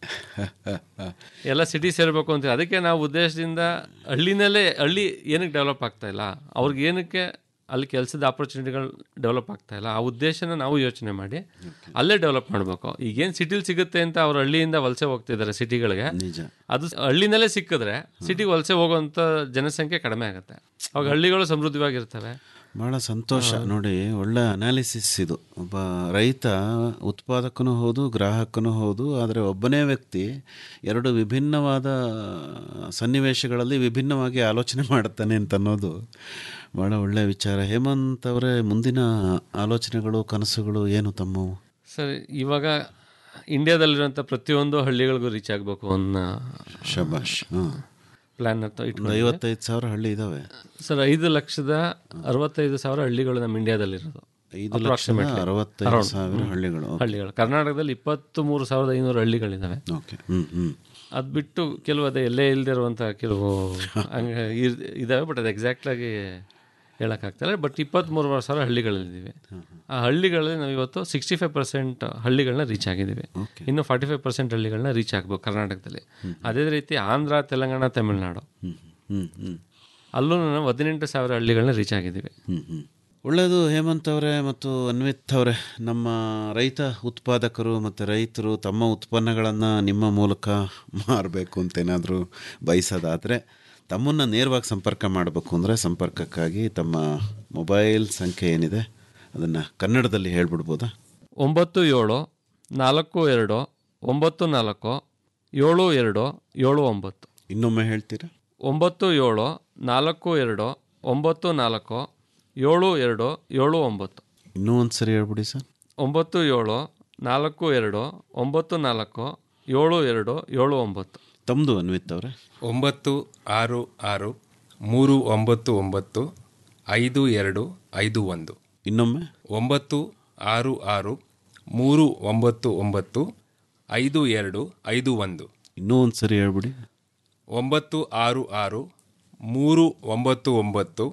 ಎಲ್ಲ ಸಿಟಿ ಸೇರಬೇಕು ಅಂತ ಅದಕ್ಕೆ ನಾವು ಉದ್ದೇಶದಿಂದ ಹಳ್ಳಿನಲ್ಲೇ ಹಳ್ಳಿ ಏನಕ್ಕೆ ಡೆವಲಪ್ ಆಗ್ತಾ ಇಲ್ಲ ಅವ್ರಿಗೆ ಏನಕ್ಕೆ ಅಲ್ಲಿ ಕೆಲಸದ ಆಪರ್ಚುನಿಟಿಗಳು ಡೆವಲಪ್ ಆಗ್ತಾ ಇಲ್ಲ ಆ ಉದ್ದೇಶನ ನಾವು ಯೋಚನೆ ಮಾಡಿ ಅಲ್ಲೇ ಡೆವಲಪ್ ಮಾಡಬೇಕು ಈಗೇನು ಸಿಟಿಲಿ ಸಿಗುತ್ತೆ ಅಂತ ಅವ್ರು ಹಳ್ಳಿಯಿಂದ ವಲಸೆ ಹೋಗ್ತಿದ್ದಾರೆ ಸಿಟಿಗಳಿಗೆ ನಿಜ ಅದು ಹಳ್ಳಿನಲ್ಲೇ ಸಿಕ್ಕಿದ್ರೆ ಸಿಟಿಗೆ ವಲಸೆ ಹೋಗುವಂಥ ಜನಸಂಖ್ಯೆ ಕಡಿಮೆ ಆಗುತ್ತೆ ಅವಾಗ ಹಳ್ಳಿಗಳು ಸಮೃದ್ಧವಾಗಿರ್ತವೆ ಭಾಳ ಸಂತೋಷ ನೋಡಿ ಒಳ್ಳೆ ಅನಾಲಿಸಿಸ್ ಇದು ಒಬ್ಬ ರೈತ ಉತ್ಪಾದಕನೂ ಹೌದು ಗ್ರಾಹಕನೂ ಹೌದು ಆದರೆ ಒಬ್ಬನೇ ವ್ಯಕ್ತಿ ಎರಡು ವಿಭಿನ್ನವಾದ ಸನ್ನಿವೇಶಗಳಲ್ಲಿ ವಿಭಿನ್ನವಾಗಿ ಆಲೋಚನೆ ಮಾಡುತ್ತಾನೆ ಅಂತ ಅನ್ನೋದು ಭಾಳ ಒಳ್ಳೆಯ ವಿಚಾರ ಹೇಮಂತ್ ಅವರೇ ಮುಂದಿನ ಆಲೋಚನೆಗಳು ಕನಸುಗಳು ಏನು ತಮ್ಮವು ಸರ್ ಇವಾಗ ಇಂಡಿಯಾದಲ್ಲಿರುವಂಥ ಪ್ರತಿಯೊಂದು ಹಳ್ಳಿಗಳಿಗೂ ರೀಚ್ ಆಗಬೇಕು ಅನ್ನೋ ಶಬಾಷ್ ಹಾಂ ಪ್ಲ್ಯಾನ್ ಅಂತ ಒಂದು ಇಟ್ಕೊಂಡು ಐವತ್ತೈದು ಸಾವಿರ ಹಳ್ಳಿ ಇದ್ದಾವೆ ಸರ್ ಐದು ಲಕ್ಷದ ಅರವತ್ತೈದು ಸಾವಿರ ಹಳ್ಳಿಗಳು ನಮ್ಮ ಇಂಡಿಯಾದಲ್ಲಿರೋದು ಐದು ಲಕ್ಷದ Approximately. ಅರವತ್ತೈದು Around. ಸಾವಿರ ಹ್ಮ್. ಹಳ್ಳಿಗಳು. Okay. ಹಳ್ಳಿಗಳು ಕರ್ನಾಟಕದಲ್ಲಿ ಇಪ್ಪತ್ತು ಮೂರು ಸಾವಿರದ ಐನೂರು ಹಳ್ಳಿಗಳಿದ್ದಾವೆ ಓಕೆ ಹ್ಞೂ ಹ್ಞೂ ಅದು ಬಿಟ್ಟು ಕೆಲವು ಅದೇ ಎಲ್ಲೇ ಇಲ್ದಿರುವಂಥ ಕೆಲವು ಹಂಗೆ ಇರ್- ಇದಾವೆ ಬಟ್ ಅದು ಎಕ್ಸಾಕ್ಟಾಗಿ ಹೇಳೋಕ್ಕಾಗ್ತಾಯಿಲ್ಲ ಬಟ್ ಇಪ್ಪತ್ತ್ಮೂರು ಸಾವಿರ ಹಳ್ಳಿಗಳಿದ್ದೀವಿ ಆ ಹಳ್ಳಿಗಳಲ್ಲಿ ನಾವು ಇವತ್ತು ಸಿಕ್ಸ್ಟಿ ಫೈವ್ ಪರ್ಸೆಂಟ್ ಹಳ್ಳಿಗಳನ್ನ ರೀಚ್ ಆಗಿದ್ದೀವಿ ಇನ್ನು ಫಾರ್ಟಿ ಫೈವ್ ಪರ್ಸೆಂಟ್ ಹಳ್ಳಿಗಳನ್ನ ರೀಚ್ ಆಗಬೇಕು ಕರ್ನಾಟಕದಲ್ಲಿ ಅದೇ ರೀತಿ ಆಂಧ್ರ ತೆಲಂಗಾಣ ತಮಿಳುನಾಡು ಹ್ಞೂ ಹ್ಞೂ ಅಲ್ಲೂ ನಾವು ಹದಿನೆಂಟು ಸಾವಿರ ಹಳ್ಳಿಗಳನ್ನ ರೀಚ್ ಆಗಿದ್ದೀವಿ ಹ್ಮ್ ಹ್ಮ್. ಒಳ್ಳೆಯದು ಹೇಮಂತ್ ಅವರೇ ಮತ್ತು ಅನ್ವಿತ್ ಅವರೇ ನಮ್ಮ ರೈತ ಉತ್ಪಾದಕರು ಮತ್ತು ರೈತರು ತಮ್ಮ ಉತ್ಪನ್ನಗಳನ್ನು ನಿಮ್ಮ ಮೂಲಕ ಮಾರಬೇಕು ಅಂತೇನಾದರೂ ಬಯಸೋದಾದರೆ ತಮ್ಮನ್ನು ನೇರವಾಗಿ ಸಂಪರ್ಕ ಮಾಡಬೇಕು ಅಂದರೆ ಸಂಪರ್ಕಕ್ಕಾಗಿ ತಮ್ಮ ಮೊಬೈಲ್ ಸಂಖ್ಯೆ ಏನಿದೆ ಅದನ್ನು ಕನ್ನಡದಲ್ಲಿ ಹೇಳ್ಬಿಡ್ಬೋದಾ ಒಂಬತ್ತು ಏಳು ನಾಲ್ಕು ಎರಡು ಒಂಬತ್ತು ನಾಲ್ಕು ಏಳು ಎರಡು ಏಳು ಒಂಬತ್ತು ಇನ್ನೊಮ್ಮೆ ಹೇಳ್ತೀರಾ ಒಂಬತ್ತು ಏಳು ನಾಲ್ಕು ಎರಡು ಒಂಬತ್ತು ನಾಲ್ಕು ಏಳು ಎರಡು ಏಳು ಒಂಬತ್ತು ಇನ್ನೂ ಒಂದು ಸರಿ ಹೇಳ್ಬಿಡಿ ಸರ್ ಒಂಬತ್ತು ಏಳು ನಾಲ್ಕು ಎರಡು ಒಂಬತ್ತು ನಾಲ್ಕು ಏಳು ಎರಡು ಏಳು ಒಂಬತ್ತು ತಮ್ಮದು ಅನ್ವಿತ್ ಅವರೇ ಒಂಬತ್ತು ಆರು ಆರು ಮೂರು ಒಂಬತ್ತು ಒಂಬತ್ತು ಐದು ಎರಡು ಐದು ಒಂದು ಇನ್ನೊಮ್ಮೆ ಒಂಬತ್ತು ಆರು ಆರು ಮೂರು ಒಂಬತ್ತು ಒಂಬತ್ತು ಐದು ಎರಡು ಐದು ಒಂದು ಇನ್ನೂ ಒಂದು ಸರಿ ಹೇಳ್ಬಿಡಿ ಒಂಬತ್ತು ಆರು ಆರು ಮೂರು ಒಂಬತ್ತು ಒಂಬತ್ತು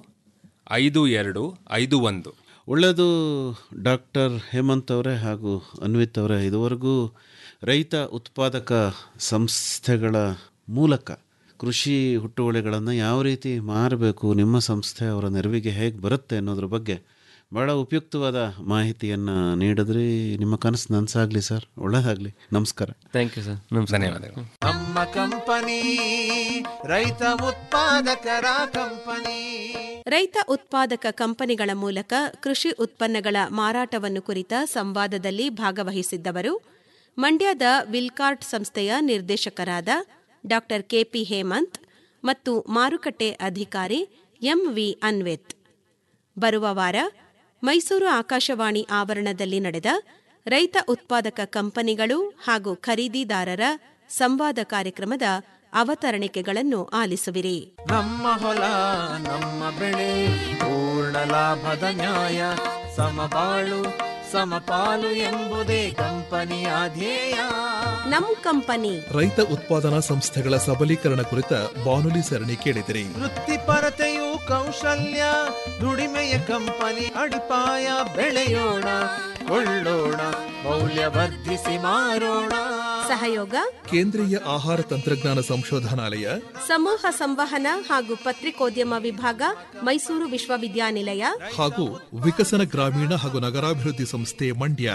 ಐದು ಎರಡು ಐದು ಒಂದು ಒಳ್ಳೆಯದು ಡಾಕ್ಟರ್ ಹೇಮಂತ್ ಅವರೇ ಹಾಗೂ ಅನ್ವಿತ್ ಅವರೇ ಇದುವರೆಗೂ ರೈತ ಉತ್ಪಾದಕ ಸಂಸ್ಥೆಗಳ ಮೂಲಕ ಕೃಷಿ ಹುಟ್ಟುವಳಿಗಳನ್ನು ಯಾವ ರೀತಿ ಮಾರಬೇಕು ನಿಮ್ಮ ಸಂಸ್ಥೆ ಅವರ ನೆರವಿಗೆ ಹೇಗೆ ಬರುತ್ತೆ ಅನ್ನೋದ್ರ ಬಗ್ಗೆ ಭಾಳ ಉಪಯುಕ್ತವಾದ ಮಾಹಿತಿಯನ್ನು ನೀಡಿದ್ರಿ ನಿಮ್ಮ ಕನಸು ನನಸಾಗಲಿ ಸರ್ ಒಳ್ಳೆಯದಾಗಲಿ ನಮಸ್ಕಾರ ಥ್ಯಾಂಕ್ ಯು ಸರ್ ನಮಸ್ಕಾರ ಧನ್ಯವಾದಗಳು ನಮ್ಮ ಕಂಪನಿ ರೈತ ಉತ್ಪಾದಕರ ಕಂಪನಿ ರೈತ ಉತ್ಪಾದಕ ಕಂಪನಿಗಳ ಮೂಲಕ ಕೃಷಿ ಉತ್ಪನ್ನಗಳ ಮಾರಾಟವನ್ನು ಕುರಿತ ಸಂವಾದದಲ್ಲಿ ಭಾಗವಹಿಸಿದ್ದವರು ಮಂಡ್ಯದ ವಿಲ್ಕಾರ್ಟ್ ಸಂಸ್ಥೆಯ ನಿರ್ದೇಶಕರಾದ ಡಾ ಕೆಪಿ ಹೇಮಂತ್ ಮತ್ತು ಮಾರುಕಟ್ಟೆ ಅಧಿಕಾರಿ ಎಂವಿ ಅನ್ವೆತ್ ಬರುವ ವಾರ ಮೈಸೂರು ಆಕಾಶವಾಣಿ ಆವರಣದಲ್ಲಿ ನಡೆದ ರೈತ ಉತ್ಪಾದಕ ಕಂಪನಿಗಳು ಹಾಗೂ ಖರೀದಿದಾರರ ಸಂವಾದ ಕಾರ್ಯಕ್ರಮದ ಅವತರಣಿಕೆಗಳನ್ನು ಆಲಿಸುವಿರಿ ನಮ್ಮ ಹೊಲ ನಮ್ಮ ಬೆಳೆ ಪೂರ್ಣ ಲಾಭದ ನ್ಯಾಯ ಸಮಬಾಳು ಸಮಪಾಲು ಎಂಬುದೇ ಕಂಪನಿಯ ಧ್ಯೇಯ ನಮ್ ಕಂಪನಿ ರೈತ ಉತ್ಪಾದನಾ ಸಂಸ್ಥೆಗಳ ಸಬಲೀಕರಣ ಕುರಿತ ಬಾನುಲಿ ಸರಣಿ ಕೇಳಿದಿರಿ ವೃತ್ತಿಪರತೆಯು ಕೌಶಲ್ಯ ದುಡಿಮೆಯ ಕಂಪನಿ ಅಡಿಪಾಯ ಬೆಳೆಯೋಣ ಕೊಳ್ಳೋಣ ಮೌಲ್ಯವರ್ಧಿಸಿ ಮಾರೋಣ ಸಹಯೋಗ ಕೇಂದ್ರೀಯ ಆಹಾರ ತಂತ್ರಜ್ಞಾನ ಸಂಶೋಧನಾಲಯ ಸಮೂಹ ಸಂವಹನ ಹಾಗೂ ಪತ್ರಿಕೋದ್ಯಮ ವಿಭಾಗ ಮೈಸೂರು ವಿಶ್ವವಿದ್ಯಾನಿಲಯ ಹಾಗೂ ವಿಕಸನ ಗ್ರಾಮೀಣ ಹಾಗೂ ನಗರಾಭಿವೃದ್ಧಿ ಸಂಸ್ಥೆ ಮಂಡ್ಯ